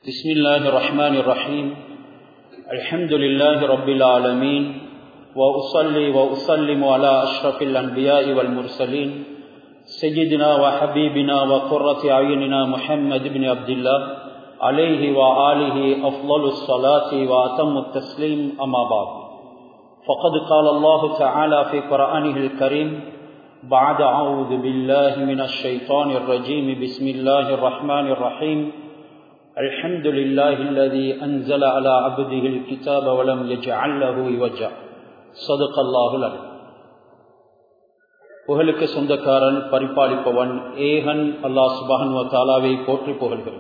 بسم الله الرحمن الرحيم الحمد لله رب العالمين وأصلي وأسلم على أشرف الأنبياء والمرسلين سيدنا وحبيبنا وقرة أعيننا محمد بن عبد الله عليه وآله أفضل الصلاة وأتم التسليم أما بعد فقد قال الله تعالى في قرآنه الكريم بعد أعوذ بالله من الشيطان الرجيم بسم الله الرحمن الرحيم الحمد لله الذي أنزل على عبده الكتاب ولم يجعل له وجع صدق الله العليم புகழுக்கு சொந்தக்காரன் பரிபாலிப்பவன் ஏகன் அல்லாஹ் சுபஹன் தாலாவை போற்றி புகழ்கிறேன்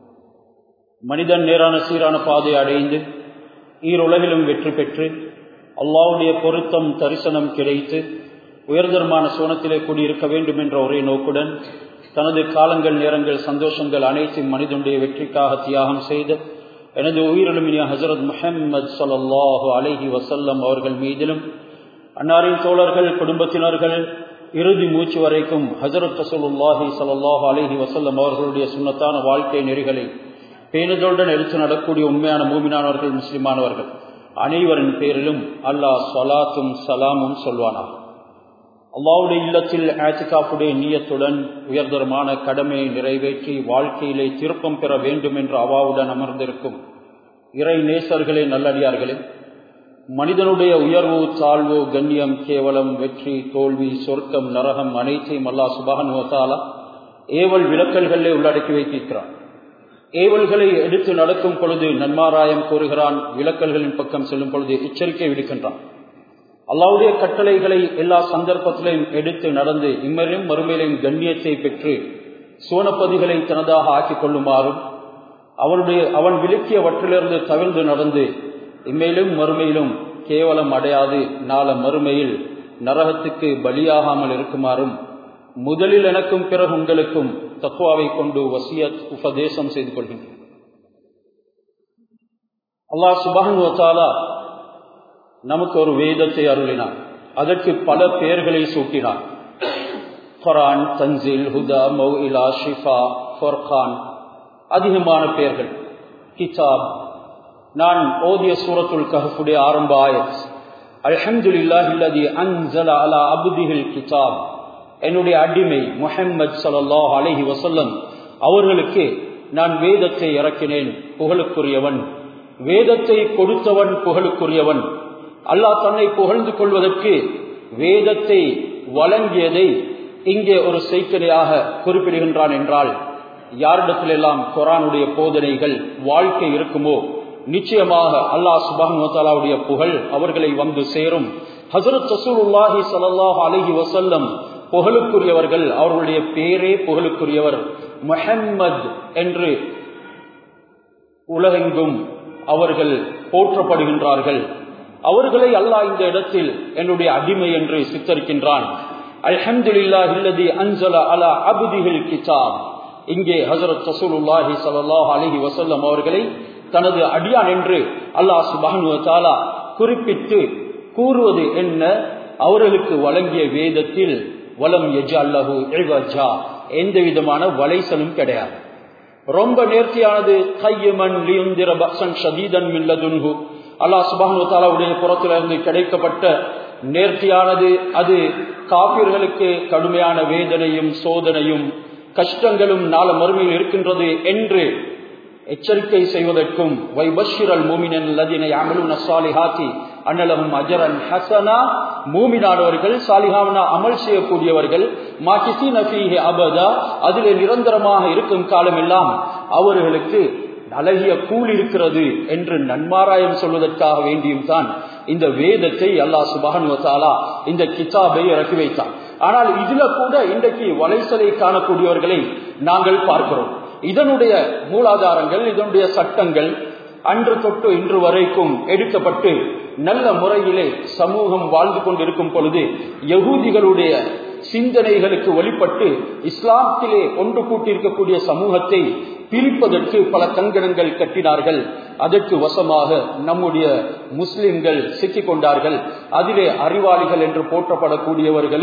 மனிதன் நேரான சீரான பாதை அடைந்து ஈருலகிலும் வெற்றி பெற்று அல்லாவுடைய பொருத்தம் தரிசனம் கிடைத்து உயர்தரமான சோனத்திலே கூடியிருக்க வேண்டும் என்ற ஒரே நோக்குடன் தனது காலங்கள் நேரங்கள் சந்தோஷங்கள் அனைத்தும் மனிதனுடைய வெற்றிக்காக தியாகம் செய்து எனது உயிரிழமினிய ஹசரத் முஹம்மது சல்லாஹூ அலஹி வசல்லம் அவர்கள் மீதிலும் அன்னாரின் தோழர்கள் குடும்பத்தினர்கள் இறுதி மூச்சு வரைக்கும் ஹசரத் ரசூலுல்லாஹி சல்லாஹூ அலஹி வசல்லம் அவர்களுடைய சுண்ணத்தான வாழ்க்கை நெறிகளை பேணுதலுடன் எடுத்து நடக்கூடிய உண்மையான மூமினானவர்கள் முஸ்லிமானவர்கள் அனைவரின் பேரிலும் அல்லாஹ் சலாத்தும் சலாமும் சொல்வானாக அல்லாவுடைய இல்லத்தில் ஆத்திகாப்புடைய நீயத்துடன் உயர்தரமான கடமையை நிறைவேற்றி வாழ்க்கையிலே திருப்பம் பெற வேண்டும் என்று அவாவுடன் அமர்ந்திருக்கும் இறை நேசர்களே நல்லடியார்களே மனிதனுடைய உயர்வு தாழ்வு கண்ணியம் கேவலம் வெற்றி தோல்வி சொர்க்கம் நரகம் அனைத்தையும் அல்லா சுபானுவத்தாலா ஏவல் விளக்கல்களே உள்ளடக்கி வைத்திருக்கிறான் ஏவல்களை எடுத்து நடக்கும் பொழுது நன்மாராயம் கூறுகிறான் விளக்கல்களின் பக்கம் செல்லும் பொழுது எச்சரிக்கை விடுக்கின்றான் அல்லாவுடைய கட்டளைகளை எல்லா சந்தர்ப்பத்திலையும் எடுத்து நடந்து இம்மரையும் மறுமையிலையும் கண்ணியத்தை பெற்று சோனப்பதிகளை தனதாக ஆக்கிக் கொள்ளுமாறும் அவனுடைய அவன் விலக்கியவற்றிலிருந்து தவிர்ந்து நடந்து இம்மையிலும் மறுமையிலும் கேவலம் அடையாது நாள மறுமையில் நரகத்துக்கு பலியாகாமல் இருக்குமாறும் முதலில் எனக்கும் பிறகு உங்களுக்கும் தக்குவாவை கொண்டு வசியத் உபதேசம் செய்து கொள்கின்றேன் அல்லாஹ் சுபான் வத்தாலா நமக்கு ஒரு வேதத்தை அருளினார் அதற்கு பல பெயர்களை சூட்டினார் குரான் தன்சில் ஹுதா மௌஇலா ஷிஃபா ஃபொர்கான் அதிகமான பெயர்கள் கிதாப் நான் ஓதிய சூரத்துல் கஹஃபுடைய ஆரம்ப ஆயத் அல்ஹம்துலில்லாஹில்லதி அன்ஸல அலா அப்திஹில் கிதாப் என்னுடைய அடிமை முஹம்மது ஸல்லல்லாஹு அலைஹி வஸல்லம் அவர்களுக்கு நான் வேதத்தை இறக்கினேன் புகழுக்குரியவன் வேதத்தை கொடுத்தவன் புகழுக்குரியவன் அல்லாஹ் தன்னை புகழ்ந்து கொள்வதற்கு வேதத்தை வழங்கியதை இங்கே ஒரு செய்கதையாக குறிப்பிடுகின்றான் என்றால் யாரிடத்திலெல்லாம் குரானுடைய போதனைகள் வாழ்க்கை இருக்குமோ நிச்சயமாக அல்லாஹ் சுபானுடைய புகழ் அவர்களை வந்து சேரும் ஹசரத் சசூலுல்லாஹி சல்லாஹ் அலஹி வசல்லம் புகழுக்குரியவர்கள் அவர்களுடைய பேரே புகழுக்குரியவர் முஹம்மத் என்று உலகெங்கும் அவர்கள் போற்றப்படுகின்றார்கள் அவர்களை அல்லாஹ் இந்த இடத்தில் என்னுடைய அடிமை என்று சித்தரிக்கின்றான் அல்ஹம்துலில்லா இல்லதி அன்சல அலா அபுதிகள் கிதாப் இங்கே ஹசரத் சசூலுல்லாஹி சல்லாஹ் அலஹி வசல்லம் அவர்களை தனது அடியான் என்று அல்லாஹ் சுபானு தாலா குறிப்பிட்டு கூறுவது என்ன அவர்களுக்கு வழங்கிய வேதத்தில் வலம் எஜா அல்லஹு எழ்வஜா எந்த விதமான வலைசலும் கிடையாது ரொம்ப நேர்த்தியானது கையமன் லியுந்திர பக்சன் ஷதீதன் மில்லதுன்ஹு அல்லாஹ் சுபானு தாலாவுடைய புறத்திலிருந்து கிடைக்கப்பட்ட நேர்த்தியானது அது காப்பீர்களுக்கு கடுமையான வேதனையும் சோதனையும் கஷ்டங்களும் நாள மறுமையில் இருக்கின்றது என்று எச்சரிக்கை செய்வதற்கும் வைபஷிரல் மூமினன் லதினை அமலு நசாலிஹாத்தி அன்னலகும் அஜரன் ஹசனா மூமினானவர்கள் சாலிஹாவனா அமல் செய்யக்கூடியவர்கள் மாக்கிசி நஃபீஹே அபதா அதிலே நிரந்தரமாக இருக்கும் காலமெல்லாம் அவர்களுக்கு அழகிய கூல் இருக்கிறது என்று நன்மாராயம் சொல்வதற்காக வேண்டியும் தான் இந்த வேதத்தை அல்லாஹ் சுபானுவத்தாலா இந்த கிதாபை இறக்கி வைத்தான் ஆனால் இதுல கூட இன்றைக்கு வலைசலை காணக்கூடியவர்களை நாங்கள் பார்க்கிறோம் இதனுடைய மூலாதாரங்கள் இதனுடைய சட்டங்கள் அன்று தொட்டு இன்று வரைக்கும் எடுக்கப்பட்டு நல்ல முறையிலே சமூகம் வாழ்ந்து கொண்டிருக்கும் பொழுது யகூதிகளுடைய சிந்தனைகளுக்கு வழிபட்டு இஸ்லாத்திலே ஒன்று கூட்டியிருக்கக்கூடிய சமூகத்தை பிரிப்பதற்கு பல கங்கணங்கள் கட்டினார்கள் அதற்கு வசமாக நம்முடைய முஸ்லிம்கள் சிக்கிக் கொண்டார்கள் அதிலே அறிவாளிகள் என்று போற்றப்படக்கூடியவர்களும்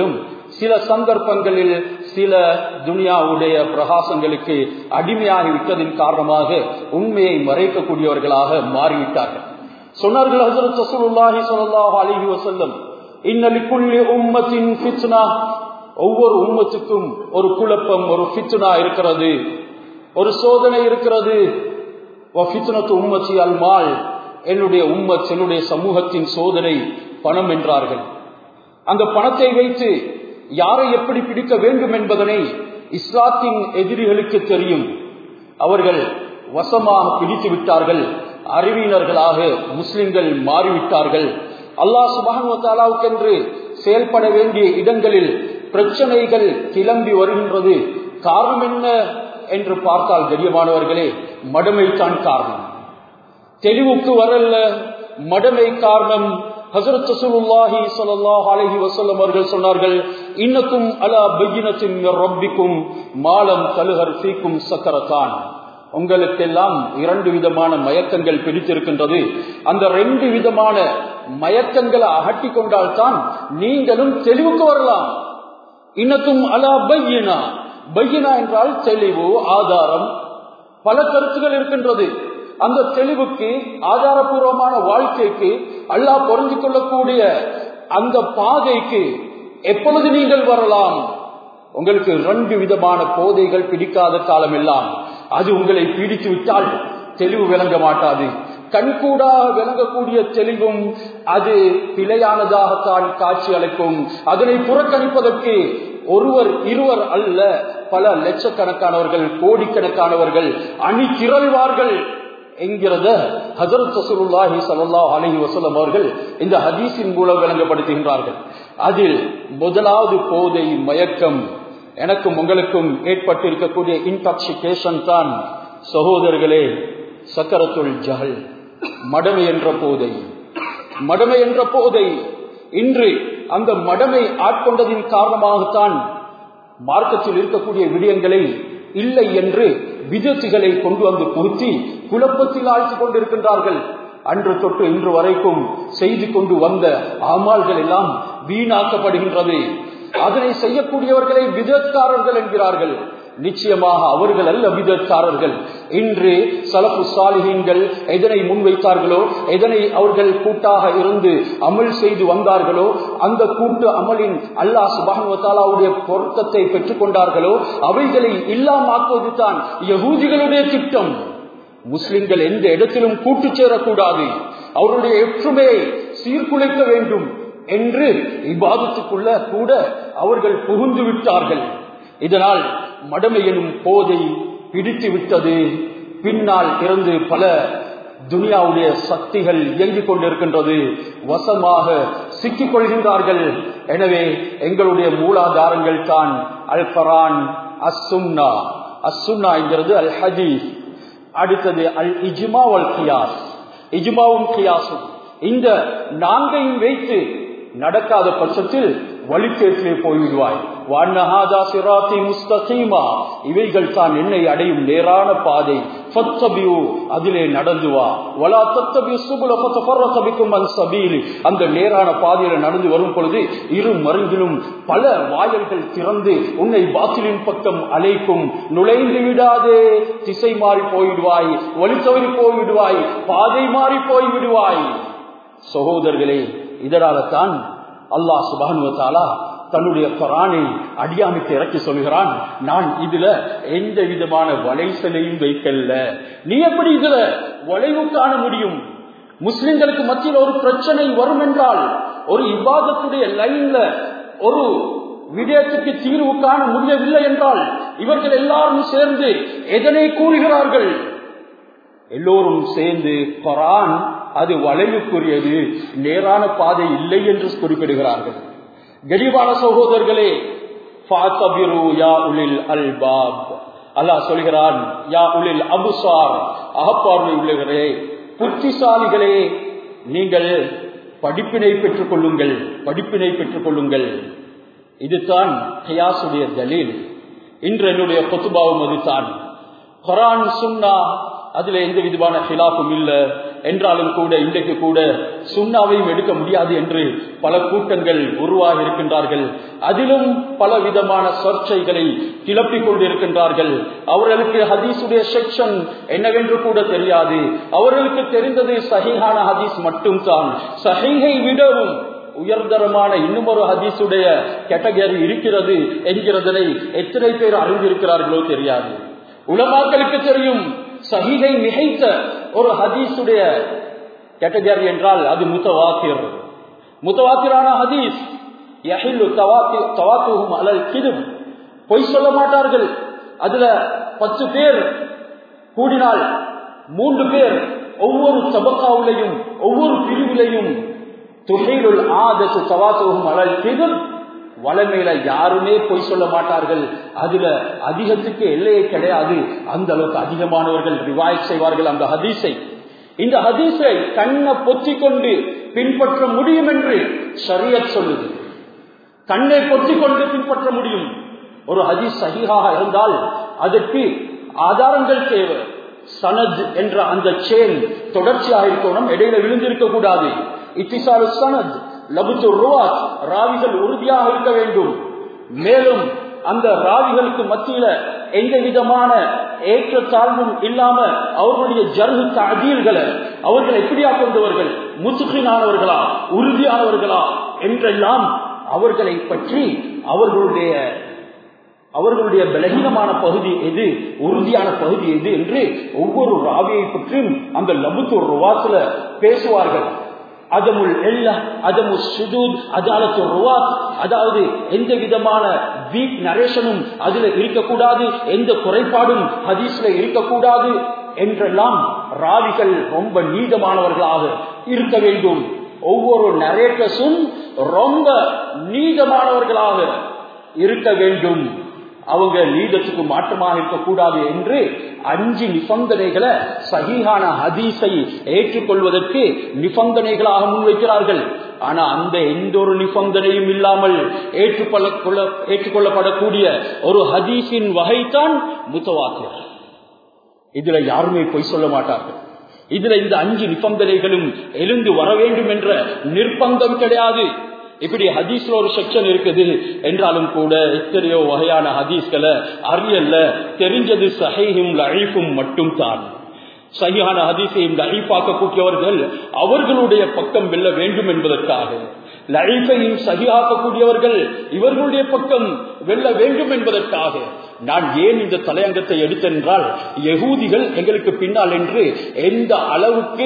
சில சந்தர்ப்பங்களில் சில துனியாவுடைய பிரகாசங்களுக்கு அடிமையாகி விட்டதின் காரணமாக உண்மையை மறைக்கக்கூடியவர்களாக மாறிவிட்டார்கள் சொன்னார்கள் ஹசரத் ரசூலுல்லாஹி ஸல்லல்லாஹு அலைஹி வஸல்லம் இன்னலிக்குள்ளி உம்மத்தின் ஃபித்னா ஒவ்வொரு உம்மத்துக்கும் ஒரு குழப்பம் ஒரு ஃபித்னா இருக்கிறது ஒரு சோதனை இருக்கிறது வஃபித்னத்து உம்மத்தி அல்மால் என்னுடைய உம்மத் என்னுடைய சமூகத்தின் சோதனை பணம் என்றார்கள் அந்த பணத்தை வைத்து யாரை எப்படி பிடிக்க வேண்டும் என்பதனை இஸ்லாத்தின் எதிரிகளுக்கு தெரியும் அவர்கள் வசமாக பிடித்து விட்டார்கள் அறிவியினர்களாக முஸ்லிம்கள் மாறிவிட்டார்கள் அல்லாஹ் சுபானுவத்தாலாவுக்கென்று செயல்பட வேண்டிய இடங்களில் பிரச்சனைகள் கிளம்பி வருகின்றது காரணம் என்ன என்று பார்த்தால் கரியமானவர்களே மடமைத்தான் காரணம் தெளிவுக்கு வரல்ல மடமை காரணம் ஹசரத் ரசூலுல்லாஹி ஸல்லல்லாஹு அலைஹி வஸல்லம் அவர்கள் சொன்னார்கள் இன்னக்கும் அலா பையினத்தின் ரப்பிக்கும் மாலம் தலுஹர் ஃபீக்கும் சக்கரத்தான் உங்களுக்கெல்லாம் இரண்டு விதமான மயக்கங்கள் பிடித்திருக்கின்றது அந்த ரெண்டு விதமான மயக்கங்களை அகட்டி கொண்டால்தான் நீங்களும் தெளிவுக்கு வரலாம் இன்னக்கும் அலா பையினா பையினா என்றால் தெளிவு ஆதாரம் பல கருத்துகள் இருக்கின்றது அந்த தெளிவுக்கு ஆதாரபூர்வமான வாழ்க்கைக்கு அல்லாஹ் பொருந்தி கொள்ளக்கூடிய அந்த பாதைக்கு எப்பொழுது நீங்கள் வரலாம் உங்களுக்கு ரெண்டு விதமான போதைகள் பிடிக்காத காலம் எல்லாம் அது உங்களை பீடித்து விட்டால் தெளிவு விளங்க மாட்டாது கண்கூடாக விளங்கக்கூடிய தெளிவும் அது பிழையானதாகத்தான் காட்சி அளிக்கும் அதனை புறக்கணிப்பதற்கு ஒருவர் இருவர் அல்ல பல லட்சக்கணக்கானவர்கள் கோடிக்கணக்கானவர்கள் அணி திரள்வார்கள் என்கிறத ஹசரத் ரசூலுல்லாஹி ஸல்லல்லாஹு அலைஹி வஸல்லம் அவர்கள் இந்த ஹதீஸின் மூலம் விளங்கப்படுத்துகின்றார்கள் அதில் முதலாவது போதை மயக்கம் எனக்கும் உங்களுக்கும் ஏற்பட்டிருக்கக்கூடிய இன்டாக்சிகேஷன் தான் சகோதரர்களே சக்கரத்துள் ஜஹல் மடமை என்ற போதை மடமை என்ற போதை இன்று அந்த மடமை ஆட்கொண்டதின் காரணமாகத்தான் மார்க்கத்தில் இருக்கக்கூடிய விடயங்களை இல்லை என்று விதத்துகளை கொண்டு வந்து புகுத்தி குழப்பத்தில் ஆழ்த்தி கொண்டிருக்கின்றார்கள் அன்று தொட்டு இன்று வரைக்கும் செய்து கொண்டு வந்த அமால்கள் எல்லாம் வீணாக்கப்படுகின்றது அதனை செய்யக்கூடியவர்களை விதத்காரர்கள் என்கிறார்கள் நிச்சயமாக அவர்கள் அல்ல விதத்தாரர்கள் இன்று சலப்பு சாலிகீன்கள் எதனை முன்வைத்தார்களோ எதனை அவர்கள் கூட்டாக இருந்து அமல் செய்து வந்தார்களோ அந்த கூட்டு அமலின் அல்லாஹ் சுபானுவத்தாலாவுடைய பொருத்தத்தை பெற்றுக் கொண்டார்களோ அவைகளை இல்லாமாக்குவது தான் யகூதிகளுடைய திட்டம் முஸ்லிம்கள் எந்த இடத்திலும் கூட்டு சேரக்கூடாது அவருடைய ஒற்றுமையை சீர்குலைக்க வேண்டும் என்று இவ்வாதத்துக்குள்ள கூட அவர்கள் புகுந்து விட்டார்கள் இதனால் மடமை எனும் போதை பிடித்து விட்டது பின்னால் இருந்து பல துனியாவுடைய சக்திகள் இயங்கிக் கொண்டிருக்கின்றது வசமாக சிக்கிக் கொள்கின்றார்கள் எனவே எங்களுடைய மூலாதாரங்கள் தான் அல் ஃபரான் அசுன்னா அசுன்னா என்கிறது அல் ஹதீஸ் அடுத்தது அல் இஜ்மா அல் கியாஸ் இஜ்மாவும் கியாசும் இந்த நான்கையும் வைத்து நடக்காத பட்சத்தில் வழிகேட்டிலே போய்விடுவாய் இவைகள் தான் என்னை அடையும் நேரான பாதை அதிலே நடந்து வா வலா தத்தபியு சுபுலபிக்கும் அந்த நேரான பாதையில நடந்து வரும் பொழுது இரு மருங்கிலும் பல வாயல்கள் திறந்து உன்னை பாத்திலின் பக்கம் அழைக்கும் நுழைந்து விடாதே திசை மாறி போய்விடுவாய் வழி தவறி போய்விடுவாய் பாதை மாறி போய்விடுவாய் சகோதரர்களே இதனால தான் அல்லாஹ் சுபானுவத்தாலா தன்னுடைய குரானை அடியானுக்கு இறக்கி சொல்கிறான் நான் இதுல எந்த விதமான வளைசலையும் வைக்கல நீ எப்படி இதுல வளைவு காண முடியும் முஸ்லிம்களுக்கு மத்தியில் ஒரு பிரச்சனை வரும் என்றால் ஒரு இவ்வாதத்துடைய லைன்ல ஒரு விடயத்துக்கு தீர்வு காண முடியவில்லை என்றால் இவர்கள் எல்லாரும் சேர்ந்து எதனை கூறுகிறார்கள் எல்லோரும் சேர்ந்து குரான் அது வளைவுக்குரியது நேரான பாதை இல்லை என்று குறிப்பிடுகிறார்கள் கரிபான சகோதரர்களே அல்லாஹ் சொல்கிறான் யா உலில் அபுசார் அகப்பார்வை உள்ளவர்களே புத்திசாலிகளே நீங்கள் படிப்பினை பெற்றுக் கொள்ளுங்கள் படிப்பினை பெற்றுக் கொள்ளுங்கள் இதுதான் கயாசுடைய தலீல் இன்று என்னுடைய கொத்துபாவும் அதுதான் குரான் சுன்னா அதுல எந்த விதமான ஹிலாப்பும் இல்ல என்றாலும் கூட இன்றைக்கு கூட சுண்ணாவையும் எடுக்க முடியாது என்று பல கூட்டங்கள் உருவாகி இருக்கின்றார்கள் அதிலும் பல விதமான சர்ச்சைகளை கிளப்பிக் கொண்டிருக்கின்றார்கள் அவர்களுக்கு ஹதீஸுடைய செக்ஷன் என்னவென்று கூட தெரியாது அவர்களுக்கு தெரிந்தது சஹீஹான ஹதீஸ் மட்டும்தான் சஹீஹை விடவும் உயர்தரமான இன்னும் ஒரு ஹதீஸுடைய கேட்டகரி இருக்கிறது என்கிறதனை எத்தனை பேர் அறிந்திருக்கிறார்களோ தெரியாது உலமாக்களுக்கு தெரியும் சஹீகை மிகைத்த ஒரு ஹதீஸுடைய கேட்டகரி என்றால் அது முத்தவாத்திர் முத்தவாத்திரான ஹதீஸ் யஹில்லு தவாத்தி தவாத்துஹும் அலல் கிதும் பொய் சொல்ல மாட்டார்கள் அதுல பத்து பேர் கூடினால் மூன்று பேர் ஒவ்வொரு தபக்காவிலையும் ஒவ்வொரு பிரிவிலையும் துகைலுள் ஆதசு தவாத்துஹும் அலல் கிதும் வளமையில யாருமே பொய் சொல்ல மாட்டார்கள் அதுல அதிகத்துக்கு எல்லையே கிடையாது அந்த அளவுக்கு அதிகமானவர்கள் ரிவாய் செய்வார்கள் அந்த ஹதீஸை இந்த ஹதீஸை கண்ணை பொத்தி கொண்டு பின்பற்ற முடியும் என்று ஷரியத் சொல்லுது கண்ணை பொத்தி கொண்டு பின்பற்ற முடியும் ஒரு ஹதீஸ் சகிகாக இருந்தால் அதற்கு ஆதாரங்கள் தேவை சனத் என்ற அந்த சேன் தொடர்ச்சியாக இருக்கணும் இடையில விழுந்திருக்க கூடாது இத்திசாலு சனத் லபுத்து ருவாத் ராவிகள் உறுதியாக இருக்க வேண்டும் மேலும் அந்த ராவிகளுக்கு மத்தியில எந்த விதமான ஏற்றத்தாழ்வும் இல்லாம அவர்களுடைய ஜர்கு தகீல்களை அவர்கள் எப்படியா கொண்டவர்கள் முத்துகினானவர்களா உறுதியானவர்களா என்றெல்லாம் அவர்களை பற்றி அவர்களுடைய அவர்களுடைய பலகீனமான பகுதி எது உறுதியான பகுதி எது என்று ஒவ்வொரு ராவியை பற்றியும் அந்த லபுத்து ருவாத்துல பேசுவார்கள் அதமுல் எல்ல அதமு சுதூத் அதாலத்து ருவாத் அதாவது எந்த விதமான வீக் நரேஷனும் அதுல இருக்கக்கூடாது எந்த குறைபாடும் ஹதீஸ்ல இருக்கக்கூடாது என்றெல்லாம் ராவிகள் ரொம்ப நீதமானவர்களாக இருக்க வேண்டும் ஒவ்வொரு நரேட்டர்ஸும் ரொம்ப நீதமானவர்களாக இருக்க வேண்டும் அவங்க நீதத்துக்கு மாற்றமாக இருக்கக்கூடாது என்று அஞ்சு நிபந்தனைகளை சகிஹான ஹதீஸை ஏற்றுக்கொள்வதற்கு நிபந்தனைகளாக முன்வைக்கிறார்கள் ஆனா அந்த எந்த ஒரு நிபந்தனையும் இல்லாமல் ஏற்றுக்கொள்ள ஏற்றுக்கொள்ளப்படக்கூடிய ஒரு ஹதீஸின் வகைதான் முத்தவாக்கியம் இதுல யாருமே பொய் சொல்ல மாட்டார்கள் இதுல இந்த அஞ்சு நிபந்தனைகளும் எழுந்து வர வேண்டும் என்ற நிர்பந்தம் கிடையாது இப்படி ஹதீஸ்ல ஒரு செக்ஷன் இருக்குது என்றாலும் கூட எத்தனையோ வகையான ஹதீஸ்களை அறியல்ல தெரிஞ்சது சஹையும் லழிப்பும் மட்டும் தான் சகியான ஹதீஸையும் லழிப்பாக்கக்கூடியவர்கள் அவர்களுடைய பக்கம் வெல்ல வேண்டும் என்பதற்காக லழிப்பையும் சகியாக்கக்கூடியவர்கள் இவர்களுடைய பக்கம் வெல்ல வேண்டும் என்பதற்காக நான் ஏன் இந்த தலையங்கத்தை எடுத்தென்றால் யகூதிகள் எங்களுக்கு பின்னால் என்று எந்த அளவுக்கு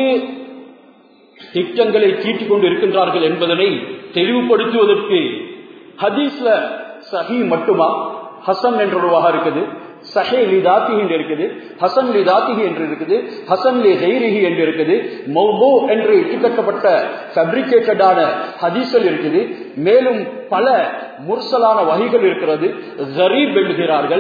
திட்டங்களை தீட்டிக் கொண்டு இருக்கின்றார்கள் என்பதனை தெளிவுபடுத்துவதற்கு ஹதீஸ்ல சஹி மட்டுமா ஹசன் என்ற ஒரு வகை இருக்குது சஹே லிதாத்திஹி என்று இருக்குது ஹசன் லிதாத்திஹி என்று இருக்குது ஹசன் லி ஹெய்ரிஹி என்று இருக்குது மௌபோ என்று இட்டுக்கட்டப்பட்ட ஃபேப்ரிகேட்டடான ஹதீசல் இருக்குது மேலும் பல முர்சலான வகைகள் இருக்கிறது ஜரீப் என்கிறார்கள்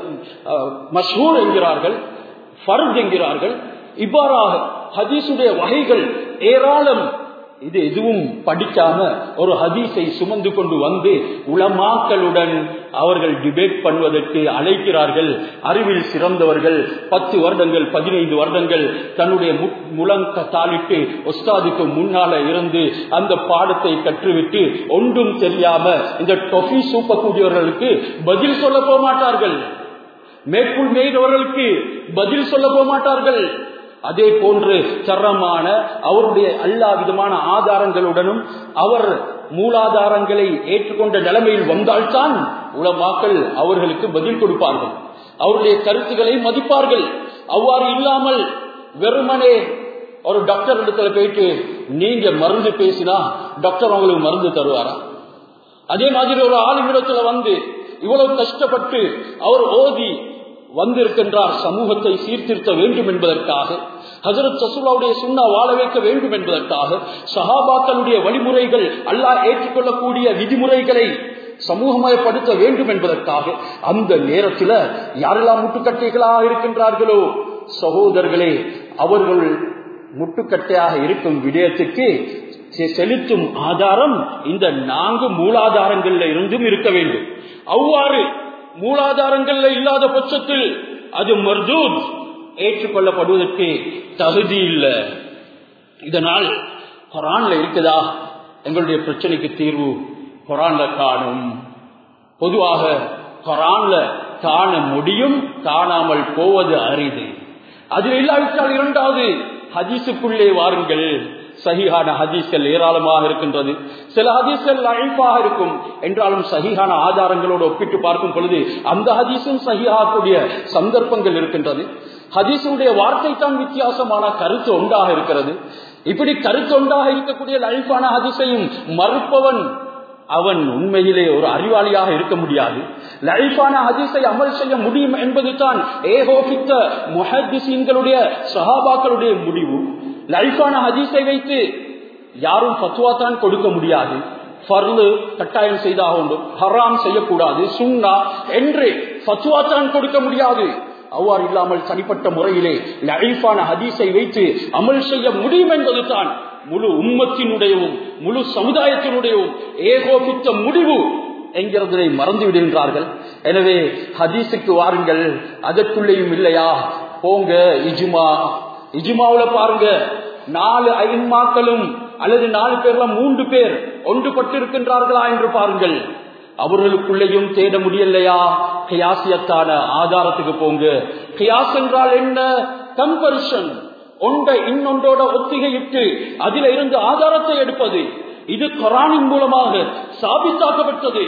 மஷூர் என்கிறார்கள் ஃபர்த் என்கிறார்கள் இவ்வாறாக ஹதீசுடைய வகைகள் ஏராளம் இது எதுவும் படிக்காம ஒரு ஹதீஸை சுமந்து கொண்டு வந்து உளமாக்களுடன் அவர்கள் டிபேட் பண்ணுவதற்கு அழைக்கிறார்கள் அறிவில் சிறந்தவர்கள் பத்து வருடங்கள் பதினைந்து வருடங்கள் தன்னுடைய முழங்க தாளிட்டு ஒஸ்தாதுக்கு முன்னால இருந்து அந்த பாடத்தை கற்றுவிட்டு ஒன்றும் தெரியாம இந்த டொஃபி சூப்பக்கூடியவர்களுக்கு பதில் சொல்ல போக மாட்டார்கள் மேற்குள் மேய்தவர்களுக்கு பதில் சொல்ல போக மாட்டார்கள் அதே போன்று சரமான அவருடைய எல்லா விதமான ஆதாரங்களுடனும் அவர் மூலாதாரங்களை ஏற்றுக்கொண்ட நிலைமையில் வந்தால்தான் உலமாக்கள் அவர்களுக்கு பதில் கொடுப்பார்கள் அவருடைய கருத்துக்களை மதிப்பார்கள் அவ்வாறு இல்லாமல் வெறுமனே ஒரு டாக்டர் இடத்துல போயிட்டு நீங்க மருந்து பேசினா டாக்டர் உங்களுக்கு மருந்து தருவாரா அதே மாதிரி ஒரு ஆளுமிடத்துல வந்து இவ்வளவு கஷ்டப்பட்டு அவர் ஓதி வந்திருக்கின்றார் சமூகத்தை சீர்திருத்த வேண்டும் என்பதற்காக ஹசரத் சசுலாவுடைய சுண்ணா வாழ வைக்க வேண்டும் என்பதற்காக சஹாபாக்களுடைய வழிமுறைகள் அல்லாஹ் ஏற்றுக்கொள்ளக்கூடிய விதிமுறைகளை சமூகமயப்படுத்த வேண்டும் என்பதற்காக அந்த நேரத்தில் யாரெல்லாம் முட்டுக்கட்டைகளாக இருக்கின்றார்களோ சகோதரர்களே அவர்கள் முட்டுக்கட்டையாக இருக்கும் விடயத்துக்கு செலுத்தும் ஆதாரம் இந்த நான்கு மூலாதாரங்கள்ல இருந்தும் இருக்க வேண்டும் அவ்வாறு மூலாதாரங்கள்ல இல்லாத பட்சத்தில் அது மர்தூத் ஏற்றுக்கொள்ளப்படுவதற்கு தகுதி இல்லை இதனால் குரான்ல இருக்குதா எங்களுடைய பிரச்சனைக்கு தீர்வு குரான்ல காணும் பொதுவாக குரான்ல காண முடியும் காணாமல் போவது அரிது அதில் இல்லாவிட்டால் இரண்டாவது ஹதீஸுக்குள்ளே வாருங்கள் சஹிஹான ஹதீஸ்கள் ஏராளமாக இருக்கின்றது சில ஹதீஸ்கள் அழைப்பாக இருக்கும் என்றாலும் சஹிஹான ஆதாரங்களோடு ஒப்பிட்டு பார்க்கும் பொழுது அந்த ஹதீஸும் சஹிஹாக்கூடிய சந்தர்ப்பங்கள் இருக்கின்றது ஹதீஸுடைய வார்த்தை தான் வித்தியாசமான கருத்து ஒன்றாக இருக்கிறது இப்படி கருத்து ஒன்றாக இருக்கக்கூடிய அழைப்பான ஹதீஸையும் மறுப்பவன் அவன் உண்மையிலே ஒரு அறிவாளியாக இருக்க முடியாது லைஃபான ஹதீஸை அமல் செய்ய முடியும் என்பது தான் ஏகோபித்த முஹத்திசீன்களுடைய சஹாபாக்களுடைய முடிவு லைஃபான ஹதீஸை வைத்து யாரும் பத்துவா தான் கொடுக்க முடியாது ஃபர்லு கட்டாயம் செய்தாக வேண்டும் ஹராம் செய்யக்கூடாது சுண்ணா என்று பத்துவா தான் கொடுக்க முடியாது அவ்வாறு இல்லாமல் தனிப்பட்ட முறையிலே லைஃபான ஹதீஸை வைத்து அமல் செய்ய முடியும் என்பது தான் முழு உம்மத்தினுடையவும் முழு சமுதாயத்தினுடையவும் ஏகோபித்த முடிவு என்கிறதை மறந்து விடுகின்றார்கள் எனவே ஹதீஸுக்கு வாருங்கள் அதற்குள்ளேயும் இல்லையா போங்க இஜுமா இஜுமாவுல பாருங்க நாலு ஐமாக்களும் அல்லது நாலு பேர்ல மூன்று பேர் ஒன்றுபட்டு இருக்கின்றார்களா என்று பாருங்கள் அவர்களுக்குள்ளேயும் தேட முடியலையா கியாசியத்தான ஆதாரத்துக்கு போங்க கியாஸ் என்றால் என்ன கம்பரிஷன் ஒன்றை இன்னொன்றோட ஒத்திகையிட்டு அதில இருந்து ஆதாரத்தை எடுப்பது இது கொரானின் மூலமாக சாபித்தாக்கப்பட்டது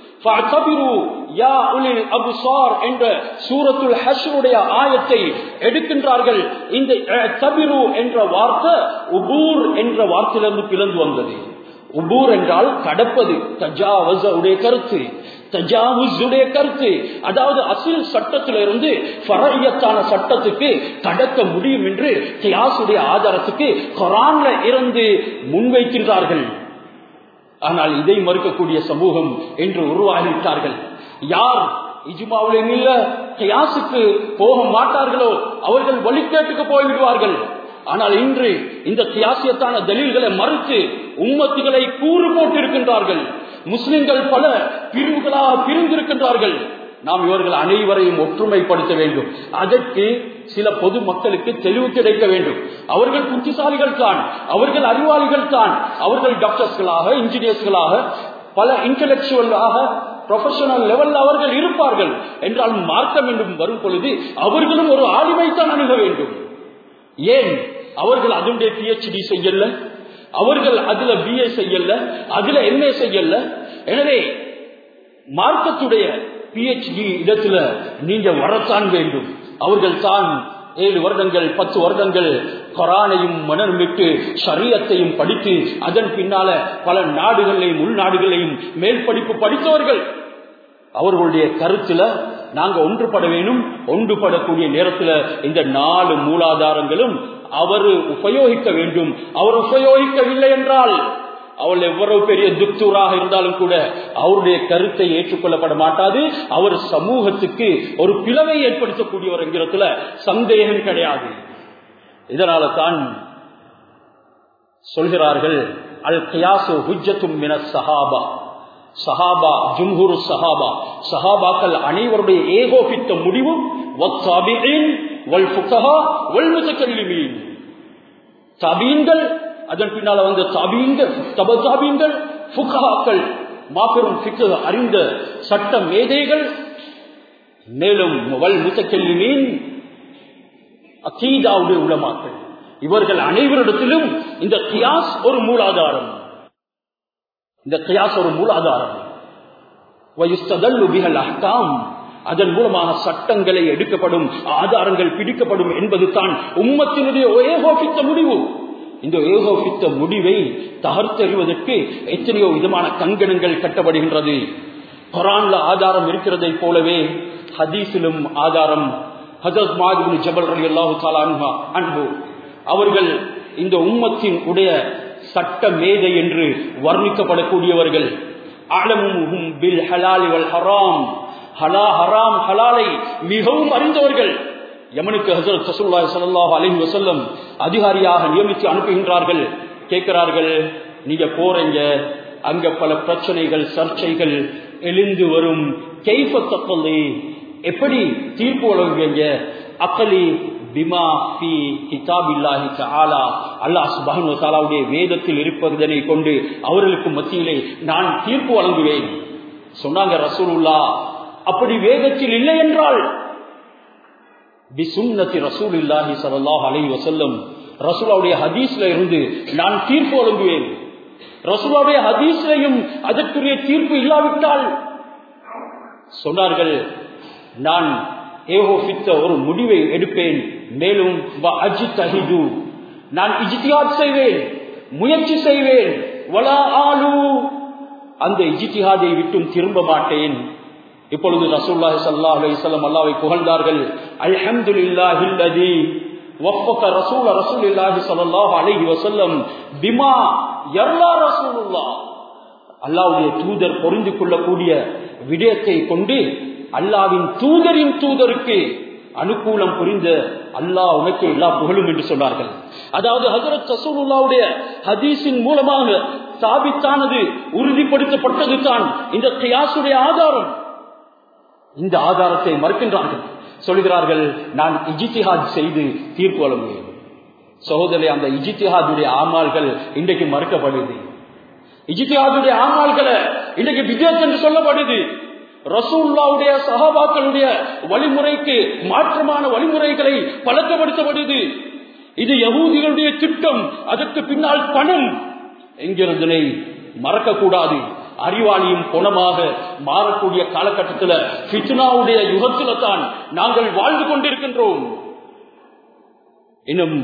என்ற சூரத்துல் ஹஷருடைய ஆயத்தை எடுக்கின்றார்கள் இந்த தபிரு என்ற வார்த்தை உபூர் என்ற வார்த்தையிலிருந்து பிளந்து வந்தது உபூர் என்றால் கடப்பது தஜாவச உடைய கருத்து தஜாவுடைய கருத்து அதாவது அசில் சட்டத்திலிருந்து பரையத்தான சட்டத்துக்கு கடக்க முடியும் என்று தியாசுடைய ஆதாரத்துக்கு கொரான்ல இருந்து முன்வைக்கின்றார்கள் ஆனால் இதை மறுக்கக்கூடிய சமூகம் என்று உருவாகிவிட்டார்கள் யார் இஜுமாவிலும் இல்ல கியாசுக்கு போக மாட்டார்களோ அவர்கள் வழிகேட்டுக்கு போய்விடுவார்கள் ஆனால் இன்று இந்த தியாசியத்தான தலில்களை மறுத்து உம்மத்துகளை கூறு போட்டிருக்கின்றார்கள் முஸ்லிம்கள் பல பிரிவுகளாக பிரிந்திருக்கின்றார்கள் நாம் இவர்கள் அனைவரையும் ஒற்றுமைப்படுத்த வேண்டும் அதற்கு சில பொது மக்களுக்கு தெளிவு கிடைக்க வேண்டும் அவர்கள் புத்திசாலிகள் தான் அவர்கள் அறிவாளிகள் தான் அவர்கள் டாக்டர்ஸ்களாக இன்ஜினியர்ஸ்களாக பல இன்டலெக்சுவலாக ப்ரொஃபஷனல் லெவலில் அவர்கள் இருப்பார்கள் என்றால் மார்க்கம் என்றும் வரும் பொழுது அவர்களும் ஒரு ஆளுமைத்தான் அணுக வேண்டும் ஏன் அவர்கள் அதனுடைய பிஹெச்டி செய்யல அவர்கள் அதுல பிஏ செய்யல அதுல எம்ஏ செய்யல எனவே மார்க்கத்துடைய பிஹெச்டி இடத்துல நீங்க வரத்தான் வேண்டும் அவர்கள் தான் ஏழு வருடங்கள் பத்து வருடங்கள் கொரானையும் மனம் விட்டு சரியத்தையும் படித்து அதன் பின்னால பல நாடுகளையும் உள்நாடுகளையும் மேல் படிப்பு படித்தவர்கள் அவர்களுடைய கருத்துல நாங்க ஒன்றுபட வேணும் ஒன்றுபடக்கூடிய நேரத்துல இந்த நாலு மூலாதாரங்களும் அவர் உபயோகிக்க வேண்டும் அவர் உபயோகிக்கவில்லை என்றால் அவள் எவ்வளவு பெரிய துக்தூராக இருந்தாலும் கூட அவருடைய கருத்தை ஏற்றுக்கொள்ளப்பட மாட்டாது அவர் சமூகத்துக்கு ஒரு பிளவை ஏற்படுத்தக்கூடியவர் என்கிறதுல சந்தேகம் கிடையாது இதனால தான் சொல்கிறார்கள் அல் கியாசு ஹுஜத்தும் மின சஹாபா சஹாபா ஜும்ஹூர் சஹாபா சஹாபாக்கள் அனைவருடைய ஏகோபித்த முடிவு தபீன்கள் அதன் பின்னால வந்த தபீன்கள் தப தாபீன்கள் புகாக்கள் மாபெரும் பிக்கு அறிந்த சட்ட மேதைகள் மேலும் வல் முத்தக்கல்லிமீன் அகீதாவுடைய உலமாக்கள் இவர்கள் அனைவரிடத்திலும் இந்த கியாஸ் ஒரு மூலாதாரம் இந்த கியாஸ் ஒரு மூலாதாரம் அதன் மூலமாக சட்டங்களை எடுக்கப்படும் ஆதாரங்கள் பிடிக்கப்படும் என்பது தான் உம்மத்தினுடைய ஏகோபித்த முடிவு இந்த ஏகோபித்த முடிவை தகர்த்தெறிவதற்கு எத்தனையோ விதமான கங்கணங்கள் கட்டப்படுகின்றது குரான்ல ஆதாரம் இருக்கிறதை போலவே ஹதீஸிலும் ஆதாரம் ஹசத் மாதிரி ஜபல் அலி அல்லாஹு அன்பு அவர்கள் இந்த உம்மத்தின் உடைய சட்ட மேதை என்று வர்ணிக்கப்படக்கூடியவர்கள் ஆலமும் பில் ஹலாலி வல் ஹராம் ஹலா ஹராம் ஹலாலை மிகவும் அறிந்தவர்கள் யமனுக்கு ஹசரத் சசுல்லாய் சல்லாஹ் அலஹி வசல்லம் அதிகாரியாக நியமித்து அனுப்புகின்றார்கள் கேட்கிறார்கள் நீங்க போறீங்க அங்க பல பிரச்சனைகள் சர்ச்சைகள் எழுந்து வரும் கெய்ஃபத்தப்பல்லி எப்படி தீர்ப்பு வழங்குவீங்க அக்கலி பிமா பி கிதாபில்லாஹி தஆலா அல்லாஹ் சுப்ஹானஹு வ தஆலாவுடைய வேதத்தில் இருப்பதனை கொண்டு அவர்களுக்கு மத்தியிலே நான் தீர்ப்பு வழங்குவேன் சொன்னாங்க ரசூலுல்லா அப்படி வேதத்தில் இல்லை என்றால் பிசுன்னதி ரசூலில்லாஹி ஸல்லல்லாஹு அலைஹி வஸல்லம் ரசூலுடைய ஹதீஸ்ல இருந்து நான் தீர்ப்பு வழங்குவேன் ரசூலுடைய ஹதீஸ்லையும் அதற்குரிய தீர்ப்பு இல்லாவிட்டால் சொன்னார்கள் நான் ஏகோபித்த ஒரு முடிவை எடுப்பேன் மேலும் அஜித்தஹிது நான் இஜித்தியாத் செய்வேன் முயற்சி செய்வேன் வலா ஆலு அந்த இஜித்திஹாதை விட்டும் திரும்ப மாட்டேன் இப்பொழுது ரசூல்லாஹி ஸல்லல்லாஹு அலைஹி வஸல்லம் அல்லாஹ்வை புகழ்ந்தார்கள் அல்ஹம்துலில்லாஹில்லதி வஃபக ரசூல ரசூலில்லாஹி ஸல்லல்லாஹு அலைஹி வஸல்லம் பிமா யர்லா ரசூலுல்லாஹ் அல்லாஹ்வுடைய தூதர் பொருந்து கொள்ளக்கூடிய விடயத்தை கொண்டு அல்லாவின் தூதரின் தூதருக்கு அனுகூலம் புரிந்த அல்லாஹ் உனக்கு எல்லா புகழும் என்று சொன்னார்கள் அதாவது ஹசரத் ரசூலுல்லாவுடைய ஹதீஸின் மூலமாக சாபித்தானது உறுதிப்படுத்தப்பட்டது தான் இந்த கியாசுடைய ஆதாரம் இந்த ஆதாரத்தை மறுக்கின்றார்கள் சொல்கிறார்கள் நான் இஜித்திஹாத் செய்து தீர்ப்பு வழங்குவேன் சகோதரி அந்த இஜித்திஹாதுடைய ஆமால்கள் இன்றைக்கு மறுக்கப்படுது இஜித்திஹாதுடைய ஆமால்களை இன்றைக்கு விஜயத் என்று சொல்லப்படுது ரசூல்லாவுடைய சகாபாக்களுடைய வழிமுறைக்கு மாற்றமான வழிமுறைகளை பழக்கப்படுத்தப்படுது இது யகூதிகளுடைய திட்டம் அதற்கு பின்னால் பணம் என்கிறதனை மறக்கக்கூடாது அறிவாளியும் குணமாக மாறக்கூடிய காலகட்டத்தில் பித்னாவுடைய யுகத்தில தான் நாங்கள் வாழ்ந்து கொண்டிருக்கின்றோம் இன்னும்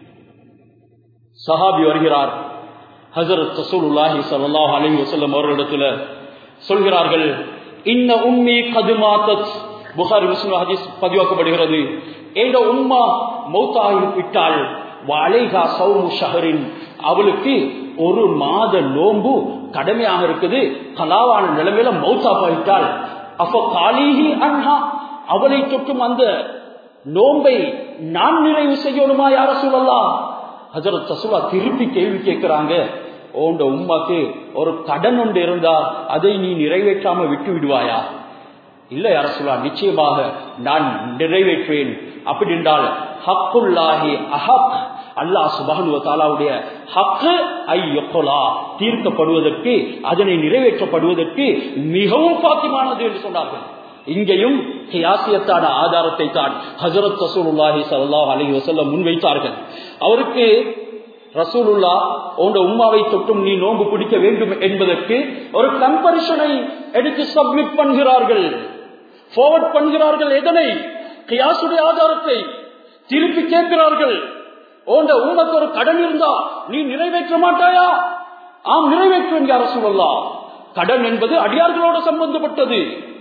சஹாபி வருகிறார் ஹசரத் ரசூலுல்லாஹி ஸல்லல்லாஹு அலைஹி வஸல்லம் அவர்களிடத்துல சொல்கிறார்கள் இன்ன உம்மி கதுமாத்தத் புகாரி முஸ்லிம் ஹதீஸ் பதிவாக்கப்படுகிறது ஏண்ட உம்மா மௌத்தாகி விட்டால் வாழைகா சௌமு ஷஹரின் அவளுக்கு ஒரு மாத நோம்பு கடமையாக இருக்குது கலாவான நிலைமையில மௌத்தா போயிட்டால் அப்ப காலிஹி அன்ஹா அவளை தொட்டும் அந்த நோம்பை நான் நிறைவு செய்யணுமா யார சொல்லலாம் ஹசரத் தசுலா திருப்பி கேள்வி கேட்கிறாங்க ஓண்ட உம்மாக்கு ஒரு கடன் ஒன்று இருந்தா அதை நீ நிறைவேற்றாம விட்டு விடுவாயா இல்ல யார சொல்லா நிச்சயமாக நான் நிறைவேற்றுவேன் அப்படி என்றால் ஹக்குல்லாஹி அஹக் அல்லாஹ் சுபானுவ தாலாவுடைய ஹக்கு ஐயொலா தீர்க்கப்படுவதற்கு அதனை நிறைவேற்றப்படுவதற்கு மிகவும் பாத்தியமானது என்று சொன்னார்கள் இங்கேயும் கியாசியத்தான ஆதாரத்தை தான் ஹசரத் ரசூலுல்லாஹி சல்லாஹ் அலி வசல்லம் முன்வைத்தார்கள் அவருக்கு ரசூலுல்லா உண்ட உம்மாவை தொட்டும் நீ நோன்பு பிடிக்க வேண்டும் என்பதற்கு ஒரு கம்பரிஷனை எடுத்து சப்மிட் பண்ணுகிறார்கள் ஃபார்வர்ட் பண்ணுகிறார்கள் எதனை கியாசுடைய ஆதாரத்தை திருப்பி கேட்கிறார்கள் உண்ட உனக்கு ஒரு கடன் இருந்தா நீ நிறைவேற்ற மாட்டாயா ஆம் நிறைவேற்றுவேன் யார சொல்லலாம் கடன் என்பது அடியார்களோடு சம்பந்தப்பட்டது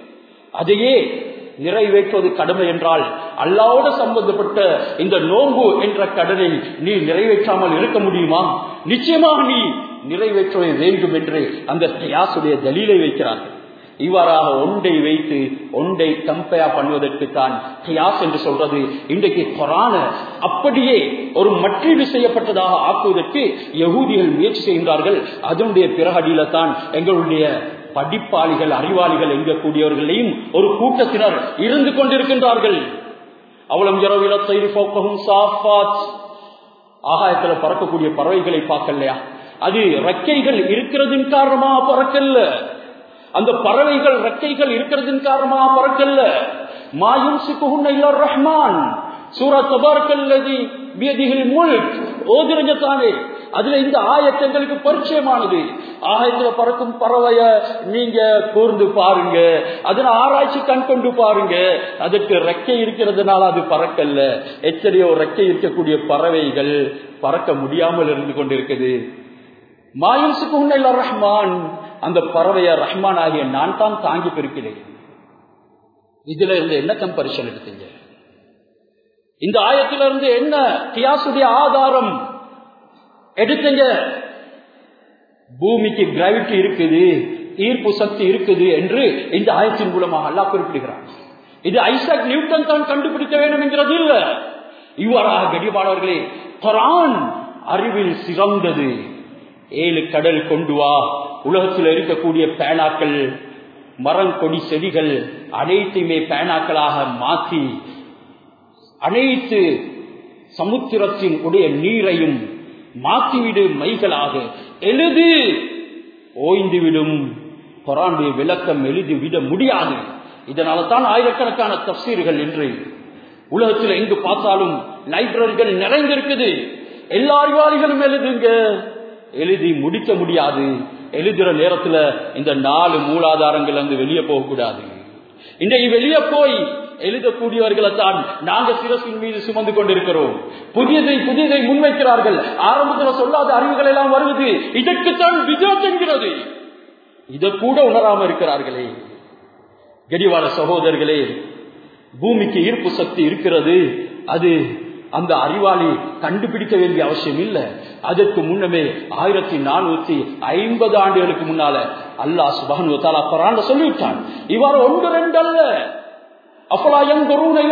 அதையே நிறைவேற்றுவது கடமை என்றால் அல்லாவோட சம்பந்தப்பட்ட இந்த நோன்பு என்ற கடனை நீ நிறைவேற்றாமல் இருக்க முடியுமா நிச்சயமாக நீ நிறைவேற்ற வேண்டும் என்று அந்த தியாசுடைய தலீலை வைக்கிறார்கள் இவ்வாறாக ஒன்றை வைத்து ஒன்றை கம்பேர் பண்ணுவதற்கு தான் கியாஸ் என்று சொல்றது இன்றைக்கு கொரான அப்படியே ஒரு மற்றீடு செய்யப்பட்டதாக ஆக்குவதற்கு யகூதிகள் முயற்சி செய்கின்றார்கள் அதனுடைய பிறகடியில தான் எங்களுடைய படிப்பாளிகள் அறிவாளிகள் எங்கக்கூடியவர்களையும் ஒரு கூட்டத்தினர் இருந்து கொண்டிருக்கின்றார்கள் அவளம் இரவில தயிர் போக்கவும் சாஃபாத் ஆகாயத்துல பறக்கக்கூடிய பறவைகளை பார்க்கலையா அது ரெக்கைகள் இருக்கிறதின் காரணமா பறக்கல்ல அந்த பறவைகள் ரெக்கைகள் இருக்கிறதின் காரணமா பறக்கல்ல மாயும் சிக்குகுன்ன ரஹ்மான் சூரா தபார்கல்லதி பியதிகள் முல்க் ஓதிரங்க தானே அதுல இந்த ஆயத்தங்களுக்கு பரிச்சயமானது ஆயத்துல பறக்கும் பறவைய நீங்க கூர்ந்து பாருங்க அதனை ஆராய்ச்சி கண் கொண்டு பாருங்க அதற்கு ரெக்கை இருக்கிறதுனால அது பறக்கல்ல எத்தனையோ ரெக்கை இருக்கக்கூடிய பறவைகள் பறக்க முடியாமல் இருந்து கொண்டிருக்குது மாயுசுக்கு உன்ன ரஹ்மான் அந்த பறவைய ரஹ்மான் ஆகிய நான் தான் தாங்கி பெருக்கிறேன் இதுல இருந்து என்ன கம்பரிஷன் எடுத்தீங்க இந்த ஆயத்திலிருந்து என்ன கியாசுடைய ஆதாரம் எடுத்தீங்க பூமிக்கு கிராவிட்டி இருக்குது ஈர்ப்பு சக்தி இருக்குது என்று இந்த ஆயத்தின் மூலமாக அல்லா குறிப்பிடுகிறார் இது ஐசக் நியூட்டன் தான் கண்டுபிடிக்க வேண்டும் என்கிறது இல்ல இவ்வாறாக கடிபாளர்களே குரான் அறிவில் சிறந்தது ஏழு கடல் கொண்டு வா உலகத்தில் இருக்கக்கூடிய பேனாக்கள் மரம் கொடி செடிகள் அனைத்துமே பேனாக்களாக மாற்றி அனைத்து சமுத்திரத்தின் உடைய நீரையும் மாற்றிவிடு மைகளாக எழுது ஓய்ந்துவிடும் குரானுடைய விளக்கம் எழுதிவிட முடியாது இதனால தான் ஆயிரக்கணக்கான தப்சீர்கள் என்று உலகத்தில் எங்கு பார்த்தாலும் லைப்ரரிகள் நிறைந்திருக்குது எல்லா அறிவாளிகளும் எழுதுங்க எழுதி முடிக்க முடியாது எழுதுற நேரத்துல இந்த நாலு மூலாதாரங்கள் வந்து வெளியே போகக்கூடாது இன்றைக்கு வெளியே போய் எழுதக்கூடியவர்களை தான் நாங்க சிரசின் மீது சுமந்து கொண்டிருக்கிறோம் புதியதை புதியதை முன்வைக்கிறார்கள் ஆரம்பத்தில் சொல்லாத அறிவுகள் எல்லாம் வருவது இதற்குத்தான் விஜயம் என்கிறது இதை கூட உணராம இருக்கிறார்களே கடிவாள சகோதரர்களே பூமிக்கு ஈர்ப்பு சக்தி இருக்கிறது அது அந்த அறிவாளி கண்டுபிடிக்க வேண்டிய அவசியம் இல்லை அதற்கு முன்னமே ஆயிரத்தி நானூத்தி ஐம்பது ஆண்டுகளுக்கு முன்னால அல்லாஹ் சுபானு தாலா பராண்ட சொல்லிவிட்டான் இவ்வாறு ஒன்று ரெண்டு அல்ல அப்பலாயம்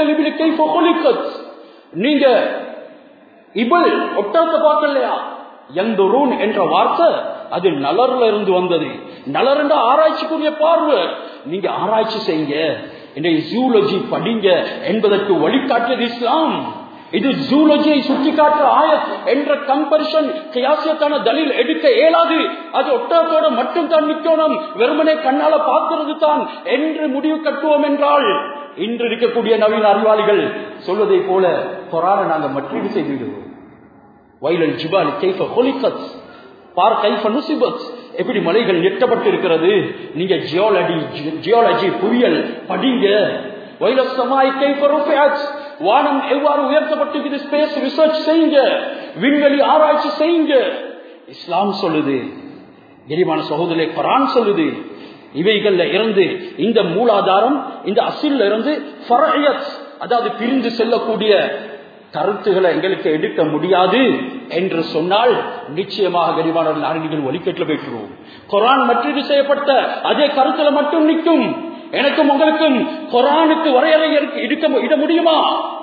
நீங்க இவள் ஒட்டத்தை பார்க்கலையா எந்தொருன் என்ற வார்த்தை அது நலர்ல இருந்து வந்தது நலர் என்ற ஆராய்ச்சிக்குரிய பார்வை நீங்க ஆராய்ச்சி செய்யுங்க இன்றைய ஜூலஜி படிங்க என்பதற்கு வழிகாட்டியது இஸ்லாம் இது ஜூலஜியை சுட்டி காட்டுற ஆயத் என்ற கம்பரிஷன் கியாசியத்தான தலில் எடுக்க இயலாது அது ஒட்டகத்தோட மட்டும் தான் நிக்கணும் வெறுமனே கண்ணால பார்க்கிறது தான் என்று முடிவு கட்டுவோம் என்றால் இன்று இருக்கக்கூடிய நவீன அறிவாளிகள் சொல்வதை போல கொரான நாங்க மற்றீடு செய்து விடுவோம் வயலல் ஜிபாலி கைஃப ஹொலிகத் பார் கைஃப நுசிபத் எப்படி மலைகள் நெட்டப்பட்டு இருக்கிறது நீங்க ஜியோலஜி ஜியோலஜி புவியல் படிங்க வைலசமாய் கைஃப ருஃபியத் வானம் எவ்வாறு உயர்த்தப்பட்டிருக்குது ஸ்பேஸ் ரிசர்ச் செய்யுங்க விண்வெளி ஆராய்ச்சி செய்யுங்க இஸ்லாம் சொல்லுது கரிமான சகோதரே குரான் சொல்லுது இவைகள்ல இருந்து இந்த மூலாதாரம் இந்த அசில்ல இருந்து அதாவது பிரிந்து செல்லக்கூடிய கருத்துக்களை எங்களுக்கு எடுக்க முடியாது என்று சொன்னால் நிச்சயமாக கரிமானவர்கள் அறிஞர்கள் ஒலிக்கட்டில் போய்க்கிறோம் குரான் மற்றீடு செய்யப்பட்ட அதே கருத்துல மட்டும் நிற்கும் எனக்கும் உங்களுக்கும் குரானுக்கு வரையறை எடுக்க இட முடியுமா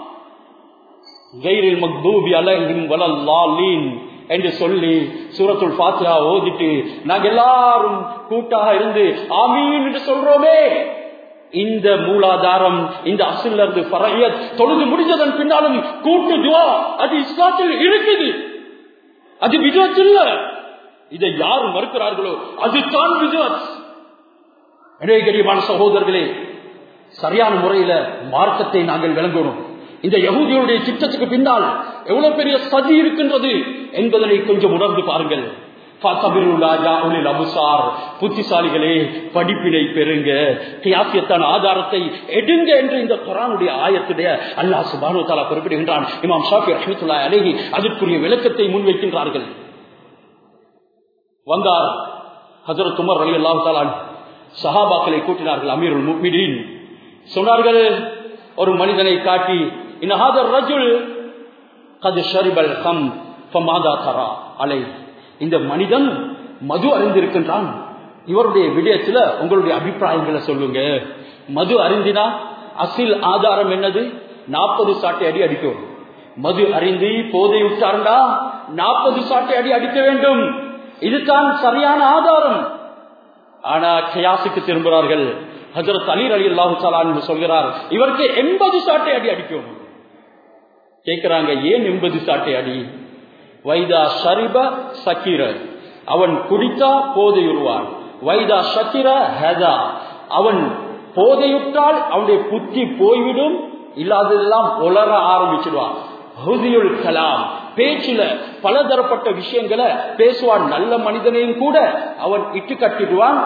கைரில் மக்தூபி அலஹிம் வலல்லாலீன் என்று சொல்லி சூரத்துல் பாத்தியா ஓதிட்டு நாங்க எல்லாரும் கூட்டாக இருந்து ஆமீன் என்று சொல்றோமே இந்த மூலாதாரம் இந்த அசில் இருந்து பறையத் தொழுது முடிஞ்சதன் பின்னாலும் கூட்டு துவா அது இஸ்லாத்தில் இருக்குது அது விஜத் இல்ல இதை யார் மறுக்கிறார்களோ அதுதான் விஜத் இடையகரியமான சகோதரர்களே சரியான முறையில மார்க்கத்தை நாங்கள் விளங்கணும் இந்த யகுதியுடைய திட்டத்துக்கு பின்னால் எவ்வளவு பெரிய சதி இருக்கின்றது என்பதனை கொஞ்சம் உணர்ந்து பாருங்கள் புத்திசாலிகளே படிப்பினை பெறுங்க கியாசியத்தான ஆதாரத்தை எடுங்க என்று இந்த குரானுடைய ஆயத்துடைய அல்லா சுபானு தாலா குறிப்பிடுகின்றான் இமாம் ஷாஃபி ரஹமத்துல்லா அலேஹி அதற்குரிய விளக்கத்தை முன்வைக்கின்றார்கள் வந்தார் ஹசரத் உமர் அலி அல்லாஹு தாலான் சஹாபாக்களை கூட்டினார்கள் அமீருல் முக்மிடீன் சொன்னார்கள் ஒரு மனிதனை காட்டி இன்னஹாதர் ரஜுல் கது ஷரிபல் கம் ஃபமாதா தரா அலை இந்த மனிதன் மது அறிந்திருக்கின்றான் இவருடைய விடயத்துல உங்களுடைய அபிப்பிராயங்களை சொல்லுங்க மது அறிந்தினா அசில் ஆதாரம் என்னது நாற்பது சாட்டை அடி அடிக்கும் மது அறிந்து போதை விட்டார்ந்தா நாற்பது சாட்டை அடி அடிக்க வேண்டும் இதுதான் சரியான ஆதாரம் ஆனா கயாசுக்கு திரும்புகிறார்கள் ஹசரத் அலி அலி அல்லாஹு சலான் சொல்கிறார் இவருக்கு எண்பது சாட்டை அடி அடிக்கும் கேட்கிறாங்க ஏன் எண்பது சாட்டை அடி வைதா ஷரிப சக்கீர அவன் குடித்தா போதையுறுவான் வைதா ஷக்கிர ஹதா அவன் போதையுற்றால் அவனுடைய புத்தி போய்விடும் இல்லாததெல்லாம் உலர ஆரம்பிச்சிடுவான் ஹுதியுல் கலாம் பேச்சில பலதரப்பட்ட விஷயங்களை பேசுவான் நல்ல மனிதனையும் கூட அவன் இட்டு கட்டிடுவான்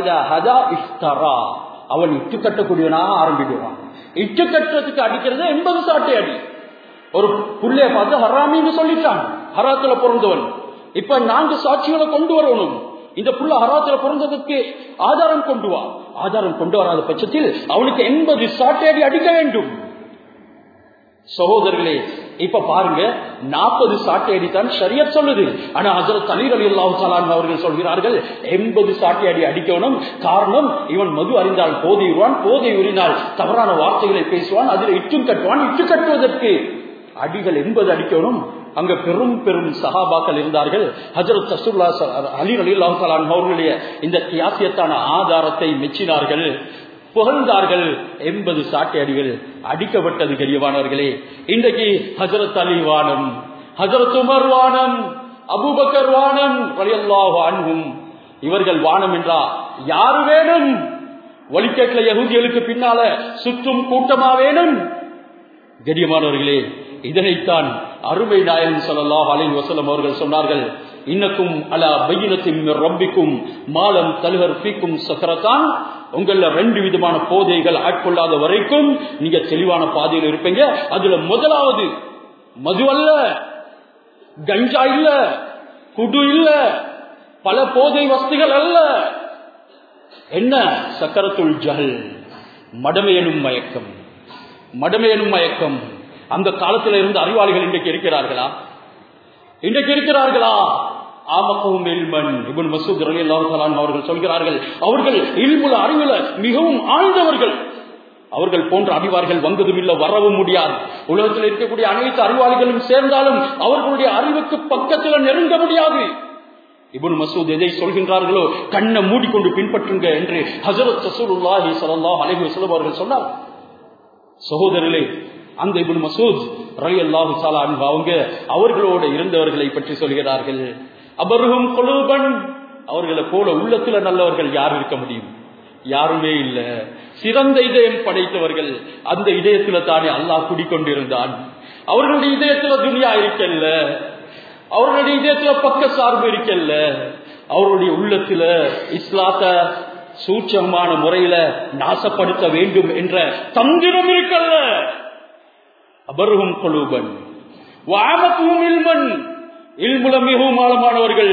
அவன் இட்டு கட்டக்கூடியவனா ஆரம்பிடுவான் இட்டு கட்டுறதுக்கு அடிக்கிறது எண்பது சாட்டை அடி ஒரு புள்ளைய பார்த்து ஹராமின்னு சொல்லிட்டான் ஹராத்துல பிறந்தவன் இப்ப நான்கு சாட்சிகளை கொண்டு வரணும் இந்த புள்ள ஹராத்துல பிறந்ததுக்கு ஆதாரம் கொண்டு வா ஆதாரம் கொண்டு வராத பட்சத்தில் அவனுக்கு எண்பது சாட்டையடி அடிக்க வேண்டும் சகோதரர்களே இப்ப பாருங்க நாற்பது சாட்டை அடித்தான் சரியா சொல்லுது ஆனா ஹசரத் அலீர் அலி அல்லாஹாலான் அவர்கள் சொல்கிறார்கள் எண்பது சாட்டை அடி அடிக்கணும் காரணம் இவன் மது அறிந்தால் போதை உருவான் போதை உரினால் தவறான வார்த்தைகளை பேசுவான் அதில் இட்டும் கட்டுவான் இட்டு கட்டுவதற்கு அடிகள் எண்பது அடிக்கணும் அங்க பெரும் பெரும் சகாபாக்கள் இருந்தார்கள் ஹஜரத் தசுல்லா அலி அலி அல்லாஹாலான் அவர்களுடைய இந்த தியாசியத்தான ஆதாரத்தை மெச்சினார்கள் புகழ்ந்தார்கள் எண்பது சாட்டை அடிகள் அடிக்கப்பட்டது கரியவானவர்களே இன்றைக்கு ஹசரத் அலி வானம் ஹசரத் உமர் வானம் அபுபக்கர் வானம் வலியல்லாஹு அன்பும் இவர்கள் வானம் என்றா யாரு வேணும் ஒலிக்கேட்ல யகுதிகளுக்கு பின்னால சுற்றும் கூட்டமா வேணும் கரியமானவர்களே இதனைத்தான் அருமை நாயகம் சொல்லலாம் அலைன் வசலம் அவர்கள் சொன்னார்கள் இன்னக்கும் அலா பையினத்தின் ரப்பிக்கும் மாலம் தலுகர் பீக்கும் சக்கரத்தான் உங்கள ரெண்டு விதமான போதைகள் ஆட்கொள்ளாத வரைக்கும் நீங்க தெளிவான பாதையில் இருப்பீங்க அதுல முதலாவது மது அல்ல கஞ்சா இல்ல குடு இல்ல பல போதை வஸ்துகள் அல்ல என்ன சக்கரத்துள் ஜஹல் மடமையனும் மயக்கம் மடமையனும் மயக்கம் அந்த காலத்தில் இருந்த அறிவாளிகள் இன்றைக்கு இருக்கிறார்களா இன்றைக்கு இருக்கிறார்களா ஆமக்கவும் இல்மன் இவன் மசூத் அலி அல்லாஹான் அவர்கள் சொல்கிறார்கள் அவர்கள் இல்முல அறிவுல மிகவும் ஆழ்ந்தவர்கள் அவர்கள் போன்ற அறிவார்கள் வந்ததும் இல்லை வரவும் முடியாது உலகத்தில் இருக்கக்கூடிய அனைத்து அறிவாளிகளும் சேர்ந்தாலும் அவர்களுடைய அறிவுக்கு பக்கத்தில் நெருங்க முடியாது இபுன் மசூத் எதை சொல்கின்றார்களோ கண்ணை மூடிக்கொண்டு பின்பற்றுங்க என்று ஹசரத் சசூலுல்லாஹி ஸல்லல்லாஹு அலைஹி வஸல்லம் அவர்கள் சொன்னார் சகோதரர்களே அந்த இபுன் மசூத் ரலி அல்லாஹு தாலா அவங்க அவர்களோடு இருந்தவர்களை பற்றி சொல்கிறார்கள் அபருகும் கொழுபன் அவர்களை போல உள்ளத்துல நல்லவர்கள் யார் இருக்க முடியும் யாருமே இல்ல சிறந்த இதயம் படைத்தவர்கள் அந்த இதயத்துல தானே அல்லாஹ் குடிக்கொண்டிருந்தான் அவர்களுடைய இதயத்துல துனியா இருக்கல்ல அவர்களுடைய இதயத்துல பக்க சார்பு இருக்கல்ல அவருடைய உள்ளத்துல இஸ்லாத்த சூட்சமான முறையில நாசப்படுத்த வேண்டும் என்ற தந்திரம் இருக்கல்ல அபருகும் கொழுபன் வாமத்தும் இல்மன் இல்முல மிகவும் ஆழமானவர்கள்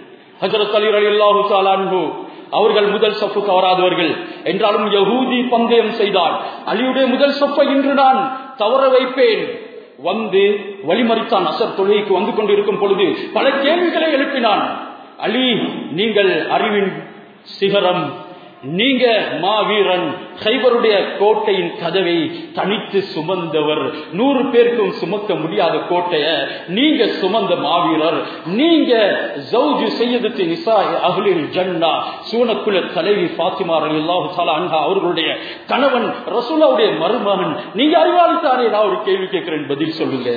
ஹசரத் அலி அலி அல்லாஹு அவர்கள் முதல் சப்பு தவறாதவர்கள் என்றாலும் யகூதி பந்தயம் செய்தார் அலியுடைய முதல் சொப்பை இன்று நான் தவற வைப்பேன் வந்து வழிமறித்தான் அசர் தொழுகைக்கு வந்து கொண்டிருக்கும் பொழுது பல கேள்விகளை எழுப்பினான் அலி நீங்கள் அறிவின் சிகரம் நீங்க மாவீரன் ஹைபருடைய கோட்டையின் கதவை தனித்து சுமந்தவர் நூறு பேருக்கும் சுமக்க முடியாத கோட்டைய நீங்க சுமந்த மாவீரர் நீங்க ஜவுஜு செய்யதத்து நிசா அகலில் ஜன்னா சூனக்குல தலைவி பாத்திமா அல்லாஹு தாலா அன்ஹா அவர்களுடைய கணவன் ரசூலாவுடைய மருமகன் நீங்க அறிவாளித்தானே நான் ஒரு கேள்வி கேட்கிறேன் பதில் சொல்லுங்க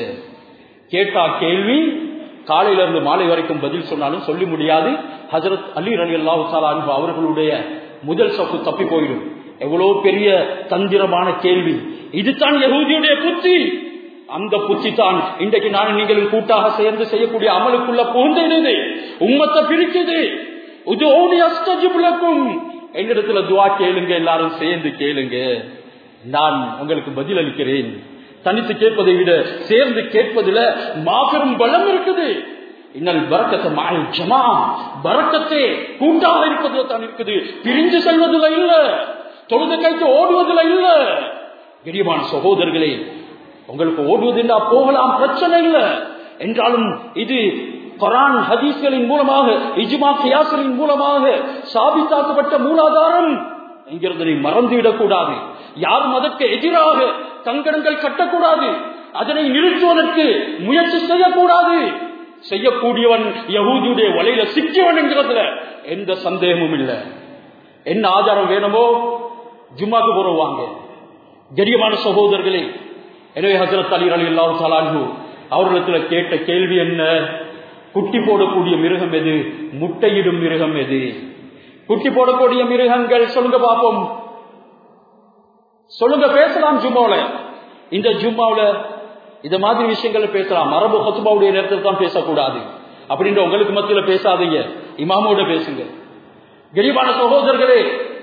கேட்டா கேள்வி காலையில இருந்து மாலை வரைக்கும் பதில் சொன்னாலும் சொல்லி முடியாது ஹசரத் அலி அலி அல்லாஹு தாலா அன்பு அவர்களுடைய முதல் சப்பு தப்பி போயிடும் எவ்வளவு பெரிய தந்திரமான கேள்வி இதுதான் யகூதியுடைய புத்தி அந்த புத்தி தான் இன்றைக்கு நான் நீங்களும் கூட்டாக சேர்ந்து செய்யக்கூடிய அமலுக்குள்ள புகுந்தது உம்மத்தை பிரிக்குது இது ஓடி அஸ்தஜிபுலக்கும் என்னிடத்துல துவா கேளுங்க எல்லாரும் சேர்ந்து கேளுங்க நான் உங்களுக்கு பதில் அளிக்கிறேன் தனித்து கேட்பதை விட சேர்ந்து கேட்பதுல மாபெரும் பலம் இருக்குது இன்னல் பறக்கத்தை மால் ஜமா பறக்கத்தே கூட்டாக இருப்பதுல தான் இருக்குது பிரிஞ்சு செல்வதில் இல்ல தொழுது கைத்து ஓடுவதில் இல்ல பெரியமான சகோதரர்களே உங்களுக்கு ஓடுவதில்லா போகலாம் பிரச்சனை இல்லை என்றாலும் இது கொரான் ஹதீஸ்களின் மூலமாக இஜ்மா கியாசலின் மூலமாக சாபித்தாக்கப்பட்ட மூலாதாரம் என்கிறதை மறந்துவிடக் கூடாது யாரும் அதற்கு எதிராக கங்கணங்கள் கட்டக்கூடாது அதனை நிறுத்துவதற்கு முயற்சி செய்யக்கூடாது செய்யக்கூடியவன் யகூதியுடைய வலையில சிக்கியவன் என்கிறதுல எந்த சந்தேகமும் இல்லை என்ன ஆதாரம் வேணுமோ ஜும்மாக்கு போறவாங்க கரியமான சகோதரர்களே எனவே ஹசரத் அலி அலி அல்லாஹு சலான்ஹு அவர்களிடத்துல கேட்ட கேள்வி என்ன குட்டி போடக்கூடிய மிருகம் எது முட்டையிடும் மிருகம் எது குட்டி போடக்கூடிய மிருகங்கள் சொல்லுங்க பார்ப்போம் சொல்லுங்க பேசலாம் ஜும்மாவில இந்த ஜும்மாவில இந்த மாதிரி விஷயங்களை பேசலாம் மரபு ஹத்துபாவுடைய நேரத்தில் தான் பேசக்கூடாது அப்படின்ற உங்களுக்கு மத்தியில பேசாதீங்க இமாமோட பேசுங்க கரிபான சகோதரர்களே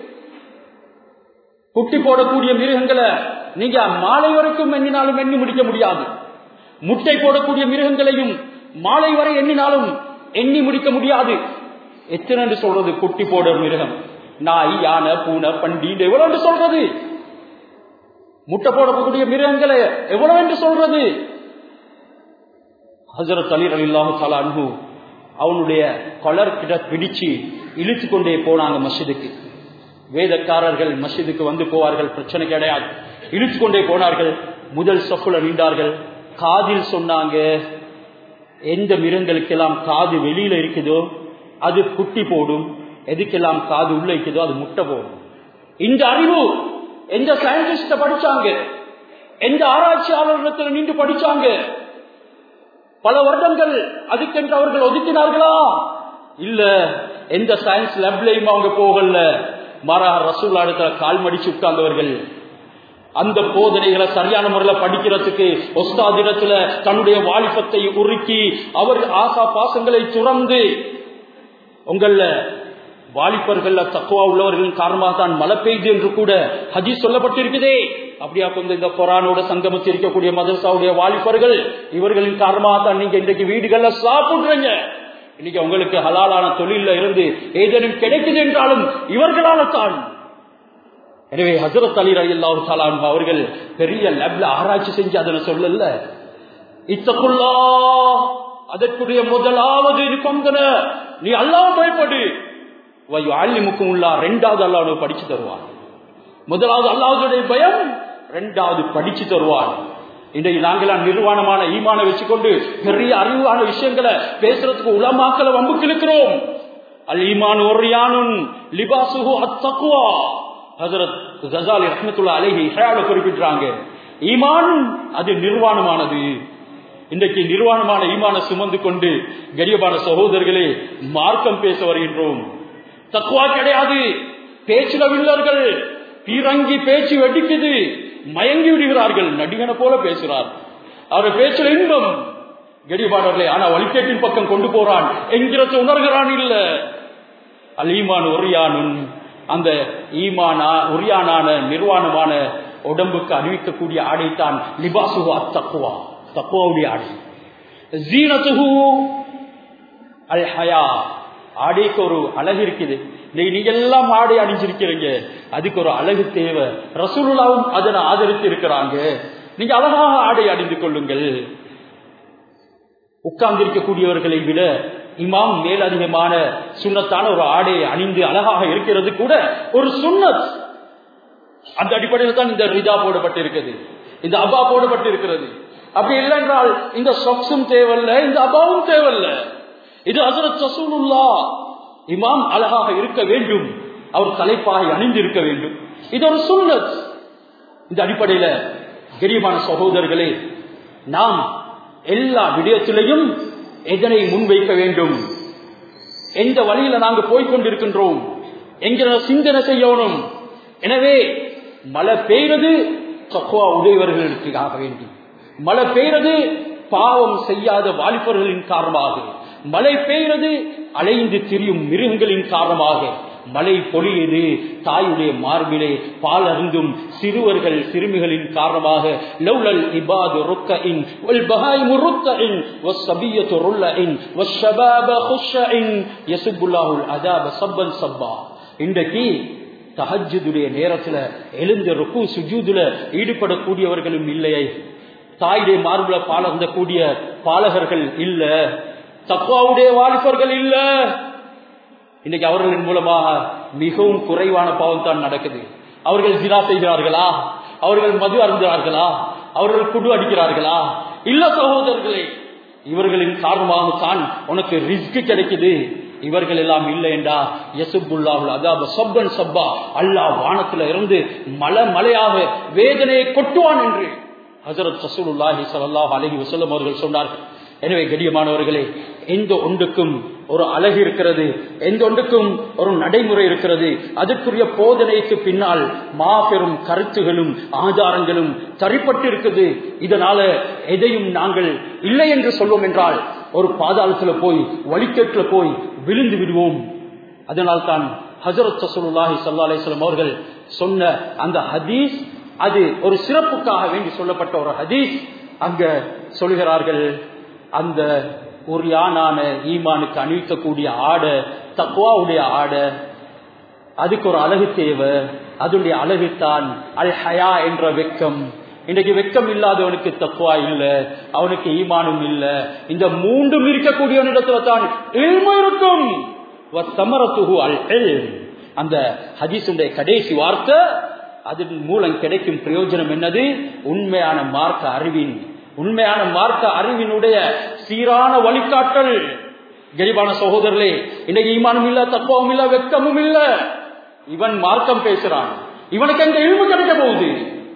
குட்டி போடக்கூடிய மிருகங்களை நீங்க மாலை வரைக்கும் எண்ணினாலும் எண்ணி முடிக்க முடியாது முட்டை போடக்கூடிய மிருகங்களையும் மாலை வரை எண்ணினாலும் எண்ணி முடிக்க முடியாது எத்தனை சொல்றது குட்டி போட மிருகம் நாய் யானை பூனை பண்டி எவ்வளவு சொல்றது முட்டை போடக்கூடிய மிருகங்களை எவ்வளவு என்று சொல்றது ஹசரத் அலி அலில்லாஹு தாலா அன்பு அவனுடைய கொலர் கிட்ட பிடிச்சு இழுத்து கொண்டே போனாங்க மஸ்ஜிதுக்கு வேதக்காரர்கள் மஸ்ஜிதுக்கு வந்து போவார்கள் பிரச்சனை கிடையாது இழுத்து கொண்டே போனார்கள் முதல் சொப்புல நின்றார்கள் காதில் சொன்னாங்க எந்த மிருகங்களுக்கெல்லாம் காது வெளியில இருக்குதோ அது குட்டி போடும் எதுக்கெல்லாம் காது உள்ள இருக்குதோ அது முட்டை போடும் இந்த அறிவு எந்த சயின்டிஸ்ட படிச்சாங்க எந்த ஆராய்ச்சியாளர்களிடத்தில் நின்று படிச்சாங்க பல வருடங்கள் அதுக்கென்று அவர்கள் ஒதுக்கினார்களா இல்ல எந்த சயின்ஸ் லேப்லயும் அவங்க போகல மாறா ரசூல்லா இடத்துல கால் மடிச்சு உட்கார்ந்தவர்கள் அந்த போதனைகளை சரியான முறையில் படிக்கிறதுக்கு ஒஸ்தாதிடத்துல தன்னுடைய வாலிபத்தை உருக்கி அவர் ஆசா பாசங்களை துறந்து உங்கள வாலிபர்கள் தக்குவா உள்ளவர்களின் காரணமாக தான் மழை பெய்து என்று கூட ஹஜீஸ் சொல்லப்பட்டிருக்குதே அப்படியா கொஞ்சம் இந்த கொரானோட சங்கமத்தில் இருக்கக்கூடிய மதரசாவுடைய வாலிபர்கள் இவர்களின் காரணமாக தான் நீங்க இன்றைக்கு வீடுகள்ல சாப்பிடுறீங்க இன்னைக்கு உங்களுக்கு ஹலாலான தொழில இருந்து ஏதேனும் கிடைக்குது என்றாலும் இவர்களால தான் எனவே ஹசரத் அலி அலி அல்லாஹு அவர்கள் பெரிய லேப்ல ஆராய்ச்சி செஞ்சு அதனை சொல்லல இத்தக்குள்ளா அதற்குரிய முதலாவது கொங்கன நீ அல்லாஹ் பயப்படு வயு ஆலிமுக்கும் உள்ளா ரெண்டாவது அல்லாஹ் படிச்சு தருவான் முதலாவது அல்லாஹுடைய பயம் ரெண்டாவது படிச்சு தருவான் இன்றைக்கு நாங்களாம் நிர்வாணமான ஈமான வச்சுக்கொண்டு பெரிய அறிவான விஷயங்களை பேசுறதுக்கு உலமாக்களை வம்புக்கு இருக்கிறோம் அல் ஈமான் ஒரு யானுன் லிபாசுகு அத்தக்குவா ஹசரத் ஜசாலி ரஹமத்துல்லா அலைஹி ஹயால குறிப்பிட்டாங்க ஈமான் அது நிர்வாணமானது இன்றைக்கு நிர்வாணமான ஈமான சுமந்து கொண்டு கரியபான சகோதரர்களே மார்க்கம் பேச வருகின்றோம் தக்குவா கிடையாது பேச்சுல வில்லர்கள் பீரங்கி பேச்சு வெடிக்குது மயங்கி விடுகிறார்கள் நடிகனை போல பேசுறார் அவர் பேச்சுல இன்பம் கடிபாடர்களே ஆனா வழிகேட்டின் பக்கம் கொண்டு போறான் என்கிறத உணர்கிறான் இல்ல அல் ஈமான் ஒரியானுன் அந்த ஈமானா உரியானான நிர்வாணமான உடம்புக்கு அறிவிக்கக்கூடிய ஆடைத்தான் லிபாசுவா தக்குவா தக்குவாவுடைய ஆடை ஜீனத்துகு அல் ஹயா ஆடைக்கு ஒரு அழகு இருக்குது நீங்க எல்லாம் ஆடை அணிஞ்சிருக்கிறீங்க அதுக்கு ஒரு அழகு தேவை ரசூலுல்லாவும் அதனை ஆதரித்து இருக்கிறாங்க நீங்க அழகாக ஆடை அணிந்து கொள்ளுங்கள் உட்கார்ந்திருக்கக்கூடியவர்களை விட இமாம் மேலதிகமான சுண்ணத்தான ஒரு ஆடையை அணிந்து அழகாக இருக்கிறது கூட ஒரு சுண்ணத் அந்த அடிப்படையில் தான் இந்த ரிதா போடப்பட்டிருக்கிறது இந்த அபா போடப்பட்டிருக்கிறது அப்படி இல்லை என்றால் இந்த சொக்ஸும் தேவையில்ல இந்த அபாவும் தேவையில்ல இது ஹசரத் ரசூலுல்லா இமாம் அழகாக இருக்க வேண்டும் அவர் தலைப்பாகை அணிந்து இருக்க வேண்டும் இது ஒரு சுண்ணத் இந்த அடிப்படையில கரியமான சகோதரர்களே நாம் எல்லா விடயத்திலையும் எதனை முன்வைக்க வேண்டும் எந்த வழியில நாங்க போய்கொண்டிருக்கின்றோம் என்கிற சிந்தனை செய்யணும் எனவே மழை பெய்வது தக்குவா உடையவர்களுக்காக வேண்டி மழை பெய்வது பாவம் செய்யாத வாலிபர்களின் காரணமாக மழை பெய்கிறது அலைந்து திரியும் மிருகங்களின் காரணமாக மழை பொழியது தாயுடைய மார்பிலே பால் அருந்தும் சிறுவர்கள் சிறுமிகளின் காரணமாக லவ்லல் இபாது ருக்க இன் வல் பஹாயிமு ருக்க இன் வஸ்ஸபியத்து ருல்ல இன் வஸ்ஸபாப குஷ்ஷ இன் யசுபுல்லாஹுல் அதாப சப்பன் சப்பா இன்றைக்கு தஹஜுடைய நேரத்துல எழுந்த ருக்கு சுஜூதுல ஈடுபடக்கூடியவர்களும் இல்லையே தாயுடைய மார்புல பாலர்ந்த கூடிய பாலகர்கள் இல்ல தக்குவாவுடைய வாலிபர்கள் இல்ல இன்னைக்கு அவர்களின் மூலமாக மிகவும் குறைவான பாவம் தான் நடக்குது அவர்கள் ஜினா செய்கிறார்களா அவர்கள் மது அருந்துகிறார்களா அவர்கள் குடு அடிக்கிறார்களா இல்ல சகோதரர்களே இவர்களின் காரணமாக தான் உனக்கு ரிஸ்க் கிடைக்குது இவர்கள் எல்லாம் இல்லை என்றா யசுபுல்லாஹுல் அதாப சப்பன் சப்பா அல்லாஹ் வானத்துல இருந்து மலை மலையாக வேதனையை கொட்டுவான் என்று ஹசரத் சசூலுல்லாஹி ஸல்லல்லாஹு அலைஹி வஸல்லம் அவர்கள் சொன்னார்கள் எனவே கடியமானவர்களே எந்த ஒன்றுக்கும் ஒரு அழகு இருக்கிறது எந்த ஒன்றுக்கும் ஒரு நடைமுறை இருக்கிறது அதற்குரிய போதனைக்கு பின்னால் மாபெரும் கருத்துகளும் ஆதாரங்களும் தரிப்பட்டு இருக்குது இதனால எதையும் நாங்கள் இல்லை என்று சொல்வோம் என்றால் ஒரு பாதாளத்துல போய் வழிகேட்டுல போய் விழுந்து விடுவோம் அதனால் தான் ஹசரத் சசூலுல்லாஹி சல்லா அலிஸ்லாம் அவர்கள் சொன்ன அந்த ஹதீஸ் அது ஒரு சிறப்புக்காக வேண்டி சொல்லப்பட்ட ஒரு ஹதீஸ் அங்க சொல்கிறார்கள் அந்த ஒரு யானான ஈமானுக்கு அணிவிக்கக்கூடிய ஆடை தக்குவாவுடைய ஆடை அதுக்கு ஒரு அழகு தேவை அதனுடைய அழகுத்தான் அல் ஹயா என்ற வெக்கம் இன்றைக்கு வெக்கம் இல்லாதவனுக்கு தக்குவா இல்ல அவனுக்கு ஈமானும் இல்ல இந்த மூன்றும் இருக்கக்கூடியவனிடத்துல தான் இல்மு இருக்கும் அந்த ஹதீசுடைய கடைசி வார்த்தை அதன் மூலம் கிடைக்கும் பிரயோஜனம் என்னது உண்மையான மார்க்க அறிவின் உண்மையான மார்க்க அறிவினுடைய சீரான வழிகாட்டல் கரிபான சகோதரர்களே இன்னைக்கு ஈமானும் இல்ல தத்துவமும் இல்ல வெக்கமும் இல்ல இவன் மார்க்கம் பேசுறான் இவனுக்கு எங்க இல்மு கிடைக்க போகுது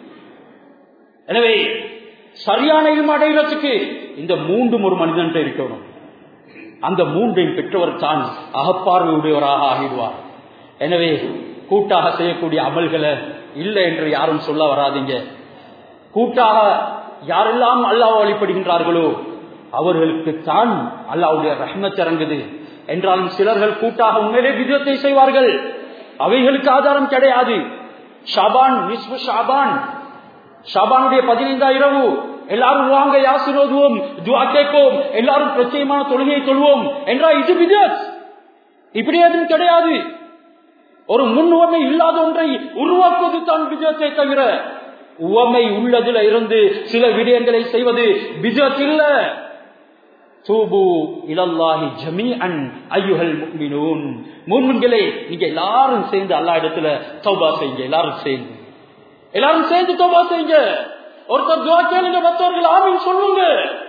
எனவே சரியான இல்மு அடைகிறதுக்கு இந்த மூன்றும் ஒரு மனிதன் இருக்கணும் அந்த மூன்றையும் பெற்றவர் தான் அகப்பார்வையுடையவராக ஆகிடுவார் எனவே கூட்டாக செய்யக்கூடிய அமல்களை இல்லை என்று யாரும் சொல்ல வராதீங்க கூட்டாக யாரெல்லாம் அல்லாஹ் வழிபடுகின்றார்களோ அவர்களுக்கு தான் அல்லாவுடைய ரஹ்மத் இறங்குது என்றாலும் சிலர்கள் கூட்டாக உண்மையிலே விதத்தை செய்வார்கள் அவைகளுக்கு ஆதாரம் கிடையாது ஷாபான் நிஸ்பு ஷாபான் ஷாபானுடைய பதினைந்தாம் இரவு எல்லாரும் வாங்க யாசினோதுவோம் துவா கேட்போம் எல்லாரும் பிரச்சயமான தொழுகையை தொழுவோம் என்றால் இது விதத் இப்படி எதுவும் கிடையாது ஒரு முன் உவமை இல்லாத ஒன்றை உருவாக்குவது தான் விஜயத்தை தவிர உவமை உள்ளதில் இருந்து சில விடயங்களை செய்வது விஜத் இல்ல தூபு இலல்லாஹி ஜமீ அன் ஐயுஹல் முக்மினூன் மூன்களே நீங்க எல்லாரும் சேர்ந்து அல்லா இடத்துல தௌபா செய்யுங்க எல்லாரும் சேர்ந்து எல்லாரும் சேர்ந்து தௌபா செய்யுங்க ஒருத்தர் துவா கேளுங்க மற்றவர்கள் ஆமீன் சொல்லுங்க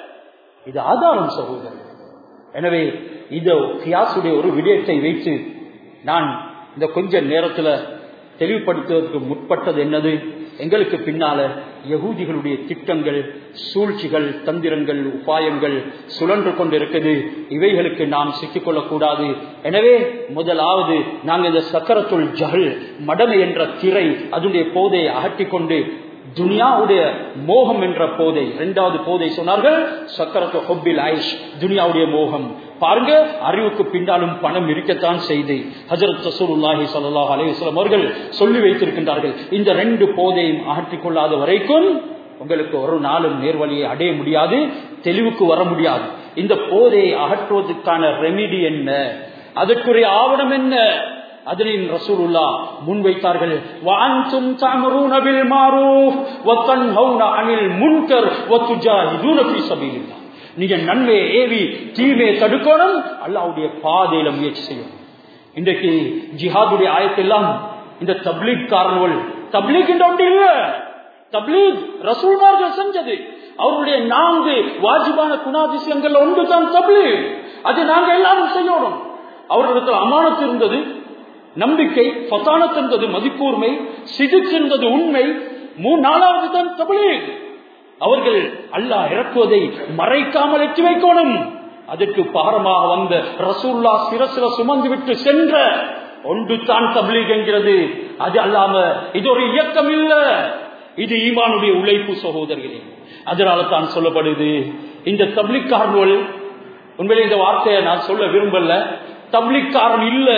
இது ஆதாரம் சகோதரர் எனவே இது கியாசுடைய ஒரு விடயத்தை வைத்து நான் இந்த கொஞ்ச நேரத்துல தெளிவுபடுத்துவதற்கு முற்பட்டது என்னது எங்களுக்கு பின்னால யகூதிகளுடைய திட்டங்கள் சூழ்ச்சிகள் தந்திரங்கள் உபாயங்கள் சுழன்று கொண்டிருக்குது இவைகளுக்கு நாம் சிக்கிக்கொள்ளக்கூடாது எனவே முதலாவது நாங்கள் இந்த சக்கரத்துள் ஜஹல் மடமை என்ற திரை அதனுடைய போதையை அகட்டிக்கொண்டு துனியாவுடைய மோகம் என்ற போதை இரண்டாவது போதை சொன்னார்கள் சக்கரத்து ஹொப்பில் ஆயிஷ் துனியாவுடைய மோகம் பாருங்க அறிவுக்கு பின்னாலும் பணம் இருக்கத்தான் செய்து ஹஜரத் ரசூலுல்லாஹி ஸல்லல்லாஹு அலைஹி வஸல்லம் அவர்கள் சொல்லி வைத்திருக்கின்றார்கள் இந்த ரெண்டு போதையும் அகற்றிக் கொள்ளாத வரைக்கும் உங்களுக்கு ஒரு நாளும் நேர்வழியை அடைய முடியாது தெளிவுக்கு வர முடியாது இந்த போதையை அகற்றுவதற்கான ரெமிடி என்ன அதற்குரிய ஆவணம் என்ன அதனை ரசூலுல்லா முன்வைத்தார்கள் வான்தும் தஅமுரூன பில் மாரூஃப் வ தன்ஹவுன அனில் முன்கர் வ துஜாஹிதூன ஃபீ சபீலில்லாஹ் நீங்க நன்மையை ஏவி தீமையை தடுக்கணும் அல்லாஹ்வுடைய பாதையில முயற்சி செய்யணும் இன்றைக்கு ஜிஹாதுடைய ஆயத்தெல்லாம் இந்த தப்லீக் காரணங்கள் தப்லீக் என்ற ஒன்று இல்ல தப்லீக் ரசூல்மார்கள் செஞ்சது அவருடைய நான்கு வாஜிபான குணாதிசயங்கள் ஒன்று தான் தப்லீக் அது நாங்க எல்லாரும் செய்யணும் அவர்களிடத்தில் அமானத்து இருந்தது நம்பிக்கை பத்தானத் என்பது மதிப்பூர்மை சிதுக்கு என்பது உண்மை மூ நாலாவது தான் தபிலீக் அவர்கள் அல்லாஹ் இறக்குவதை மறைக்காமல் எட்டி வைக்கணும் அதற்கு பாரமாக வந்த ரசூல்லா சிரசில சுமந்து விட்டு சென்ற ஒன்று தான் தபிலீக் என்கிறது அது அல்லாம இது ஒரு இயக்கம் இல்ல இது ஈமானுடைய உழைப்பு சகோதரர்களே அதனால தான் சொல்லப்படுது இந்த தபிலிக்காரர்கள் உண்மையிலே இந்த வார்த்தையை நான் சொல்ல விரும்பல தபிலிக்காரன் இல்ல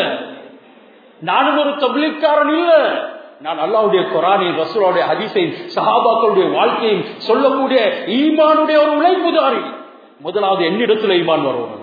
நானும் ஒரு தபிலிக்காரன் இல்ல நான் அல்லாவுடைய குரானின் ரசூலுடைய ஹதீஸை சஹாபாக்களுடைய வாழ்க்கையும் சொல்லக்கூடிய ஈமானுடைய ஒரு உழைப்புதாரி முதலாவது என்னிடத்துல ஈமான் வரும்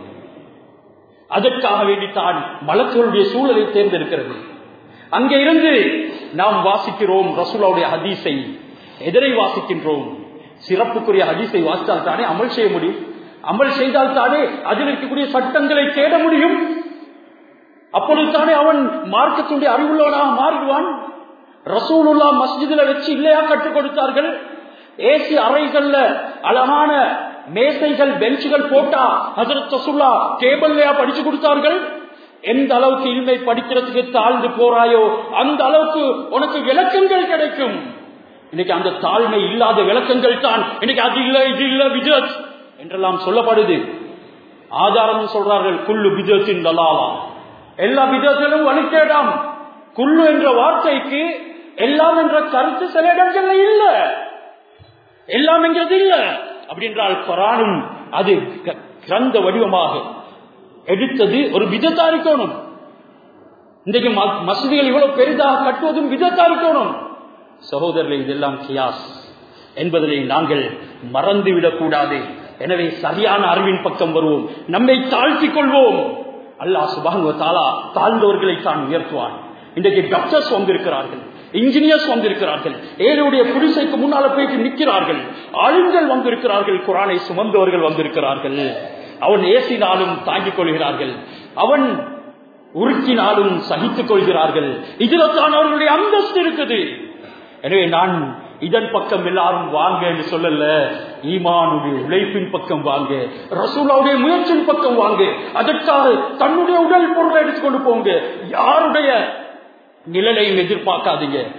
அதற்காக வேண்டித்தான் மலக்களுடைய சூழலை தேர்ந்தெடுக்கிறது அங்கே இருந்து நாம் வாசிக்கிறோம் ரசூலாவுடைய ஹதீஸை எதிரை வாசிக்கின்றோம் சிறப்புக்குரிய ஹதீஸை வாசித்தால் தானே அமல் செய்ய முடியும் அமல் செய்தால் தானே அதில் இருக்கக்கூடிய சட்டங்களை தேட முடியும் அப்பொழுது தானே அவன் மார்க்கத்துடைய அறிவுள்ளவனாக மாறிடுவான் ரசூலுல்லா மஸ்ஜிதுல வச்சு இல்லையா கற்றுக் கொடுத்தார்கள் ஏசி அறைகள்ல அழகான மேசைகள் பெஞ்சுகள் போட்டா ஹசரத் ரசூல்லா டேபிள்லயா படிச்சு கொடுத்தார்கள் எந்த அளவுக்கு இல்மை படிக்கிறதுக்கு தாழ்ந்து போறாயோ அந்த அளவுக்கு உனக்கு விளக்கங்கள் கிடைக்கும் இன்னைக்கு அந்த தாழ்மை இல்லாத விளக்கங்கள் தான் இன்னைக்கு அது இல்ல இது இல்ல விஜத் என்றெல்லாம் சொல்லப்படுது ஆதாரம் சொல்றார்கள் குல்லு விஜத்தின் தலாலா எல்லா விதத்திலும் வழிகேடாம் குல்லு என்ற வார்த்தைக்கு எல்லாம் என்ற கருத்து சில இடங்கள்ல இல்ல எல்லாம் என்கிறது இல்ல அப்படின்றால் குரானும் அது கிரந்த வடிவமாக எடுத்தது ஒரு விதத்தா இருக்கணும் இன்றைக்கு மசூதிகள் இவ்வளவு பெரிதாக கட்டுவதும் விதத்தா இருக்கணும் சகோதரர்கள் இதெல்லாம் கியாஸ் என்பதனை நாங்கள் மறந்துவிடக் கூடாது எனவே சரியான அறிவின் பக்கம் வருவோம் நம்மை தாழ்த்திக் கொள்வோம் அல்லாஹ் சுபாங்க தாலா தாழ்ந்தவர்களை தான் உயர்த்துவான் இன்றைக்கு டாக்டர்ஸ் வந்திருக்கிறார்கள் இன்ஜினியர்ஸ் வந்திருக்கிறார்கள் ஏழுடைய குடிசைக்கு முன்னால போயிட்டு நிற்கிறார்கள் ஆளுங்கள் வந்திருக்கிறார்கள் குரானை சுமந்தவர்கள் வந்திருக்கிறார்கள் அவன் ஏசினாலும் தாங்கிக் கொள்கிறார்கள் அவன் உருக்கினாலும் சகித்துக் கொள்கிறார்கள் இதுல தான் அவர்களுடைய அந்தஸ்து இருக்குது எனவே நான் இதன் பக்கம் எல்லாரும் வாங்க என்று சொல்லல ஈமானுடைய உழைப்பின் பக்கம் வாங்க ரசூலாவுடைய முயற்சியின் பக்கம் வாங்க அதற்காக தன்னுடைய உடல் பொருளை எடுத்துக்கொண்டு போங்க யாருடைய நிழலையும் எதிர்பார்க்காதீங்க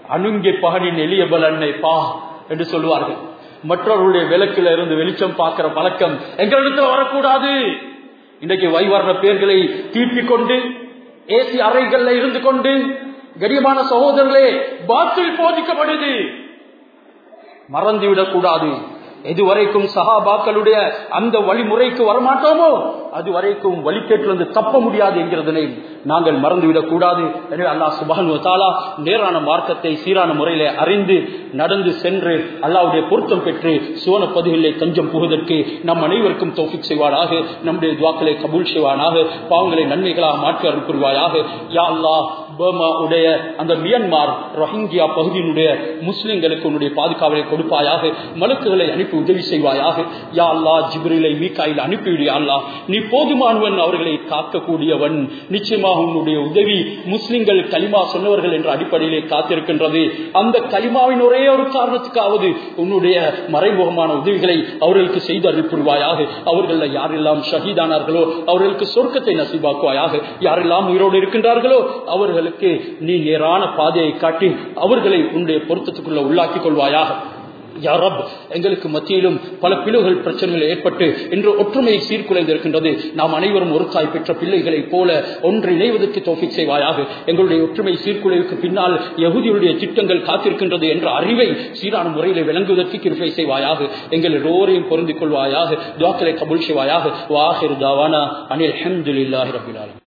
அணுங்கி பகனின் எளியபல் அன்னை பா என்று சொல்லுவார்கள் மற்றவர்களுடைய விளக்கில இருந்து வெளிச்சம் பார்க்கிற பழக்கம் எங்களிடத்தில் வரக்கூடாது இன்றைக்கு வைவர்ண பேர்களை தீட்டிக் கொண்டு ஏசி அறைகள்ல இருந்து கொண்டு கரியமான சகோதரர்களே பாத்தில் போதிக்கப்படுது மறந்துவிடக் கூடாது எதுவரைக்கும் சகாபாக்களுடைய அந்த வழிமுறைக்கு வரமாட்டோமோ அது வரைக்கும் வழிகேட்டிலிருந்து தப்ப முடியாது என்கிறதனை நாங்கள் மறந்துவிடக் கூடாது எனவே அல்லாஹ் சுபஹன் தாலா நேரான மார்க்கத்தை சீரான முறையிலே அறிந்து நடந்து சென்று அல்லாவுடைய பொருத்தம் பெற்று சுவன பதுகளிலே தஞ்சம் புகுவதற்கு நம் அனைவருக்கும் தோஃபிக் செய்வானாக நம்முடைய துவாக்களை கபூல் செய்வானாக பாவங்களை நன்மைகளாக மாற்றி அருள் புரிவாயாக யா அல்லாஹ் பர்மா உடைய அந்த மியன்மார் ரோஹிங்கியா பகுதியினுடைய முஸ்லிம்களுக்கு உன்னுடைய பாதுகாவலை கொடுப்பாயாக மலக்குகளை அனுப்பி உதவி செய்வாயாக யா அல்லா ஜிப்ரிலை மீக்காயில் அனுப்பிவிடு அல்லா நீ போதுமானவன் அவர்களை காக்கக்கூடியவன் நிச்சயமாக உன்னுடைய உதவி முஸ்லிம்கள் கலிமா சொன்னவர்கள் என்ற அடிப்படையிலே காத்திருக்கின்றது அந்த கலிமாவின் ஒரே ஒரு காரணத்துக்காவது உன்னுடைய மறைமுகமான உதவிகளை அவர்களுக்கு செய்து அனுப்பிடுவாயாக அவர்கள் யாரெல்லாம் ஷஹீதானார்களோ அவர்களுக்கு சொர்க்கத்தை நசிபாக்குவாயாக யாரெல்லாம் உயிரோடு இருக்கின்றார்களோ அவர்கள் அவர்களுக்கு நீ நேரான பாதையை காட்டி அவர்களை உன்னுடைய பொருத்தத்துக்குள்ள உள்ளாக்கிக் கொள்வாயாக யாரப் எங்களுக்கு மத்தியிலும் பல பிளவுகள் பிரச்சனைகள் ஏற்பட்டு இன்று ஒற்றுமையை சீர்குலைந்திருக்கின்றது நாம் அனைவரும் ஒரு தாய் பெற்ற பிள்ளைகளைப் போல ஒன்று இணைவதற்கு தோஃபிக் செய்வாயாக எங்களுடைய ஒற்றுமை சீர்குலைவுக்கு பின்னால் யகுதியுடைய திட்டங்கள் காத்திருக்கின்றது என்ற அறிவை சீரான முறையில் விளங்குவதற்கு கிருப்பை செய்வாயாக எங்கள் எல்லோரையும் பொருந்திக் கொள்வாயாக துவாக்களை கபுல் செய்வாயாக வாஹிர் தாவானா அனில் ஹம்துல்லாஹி ரபிலாலும்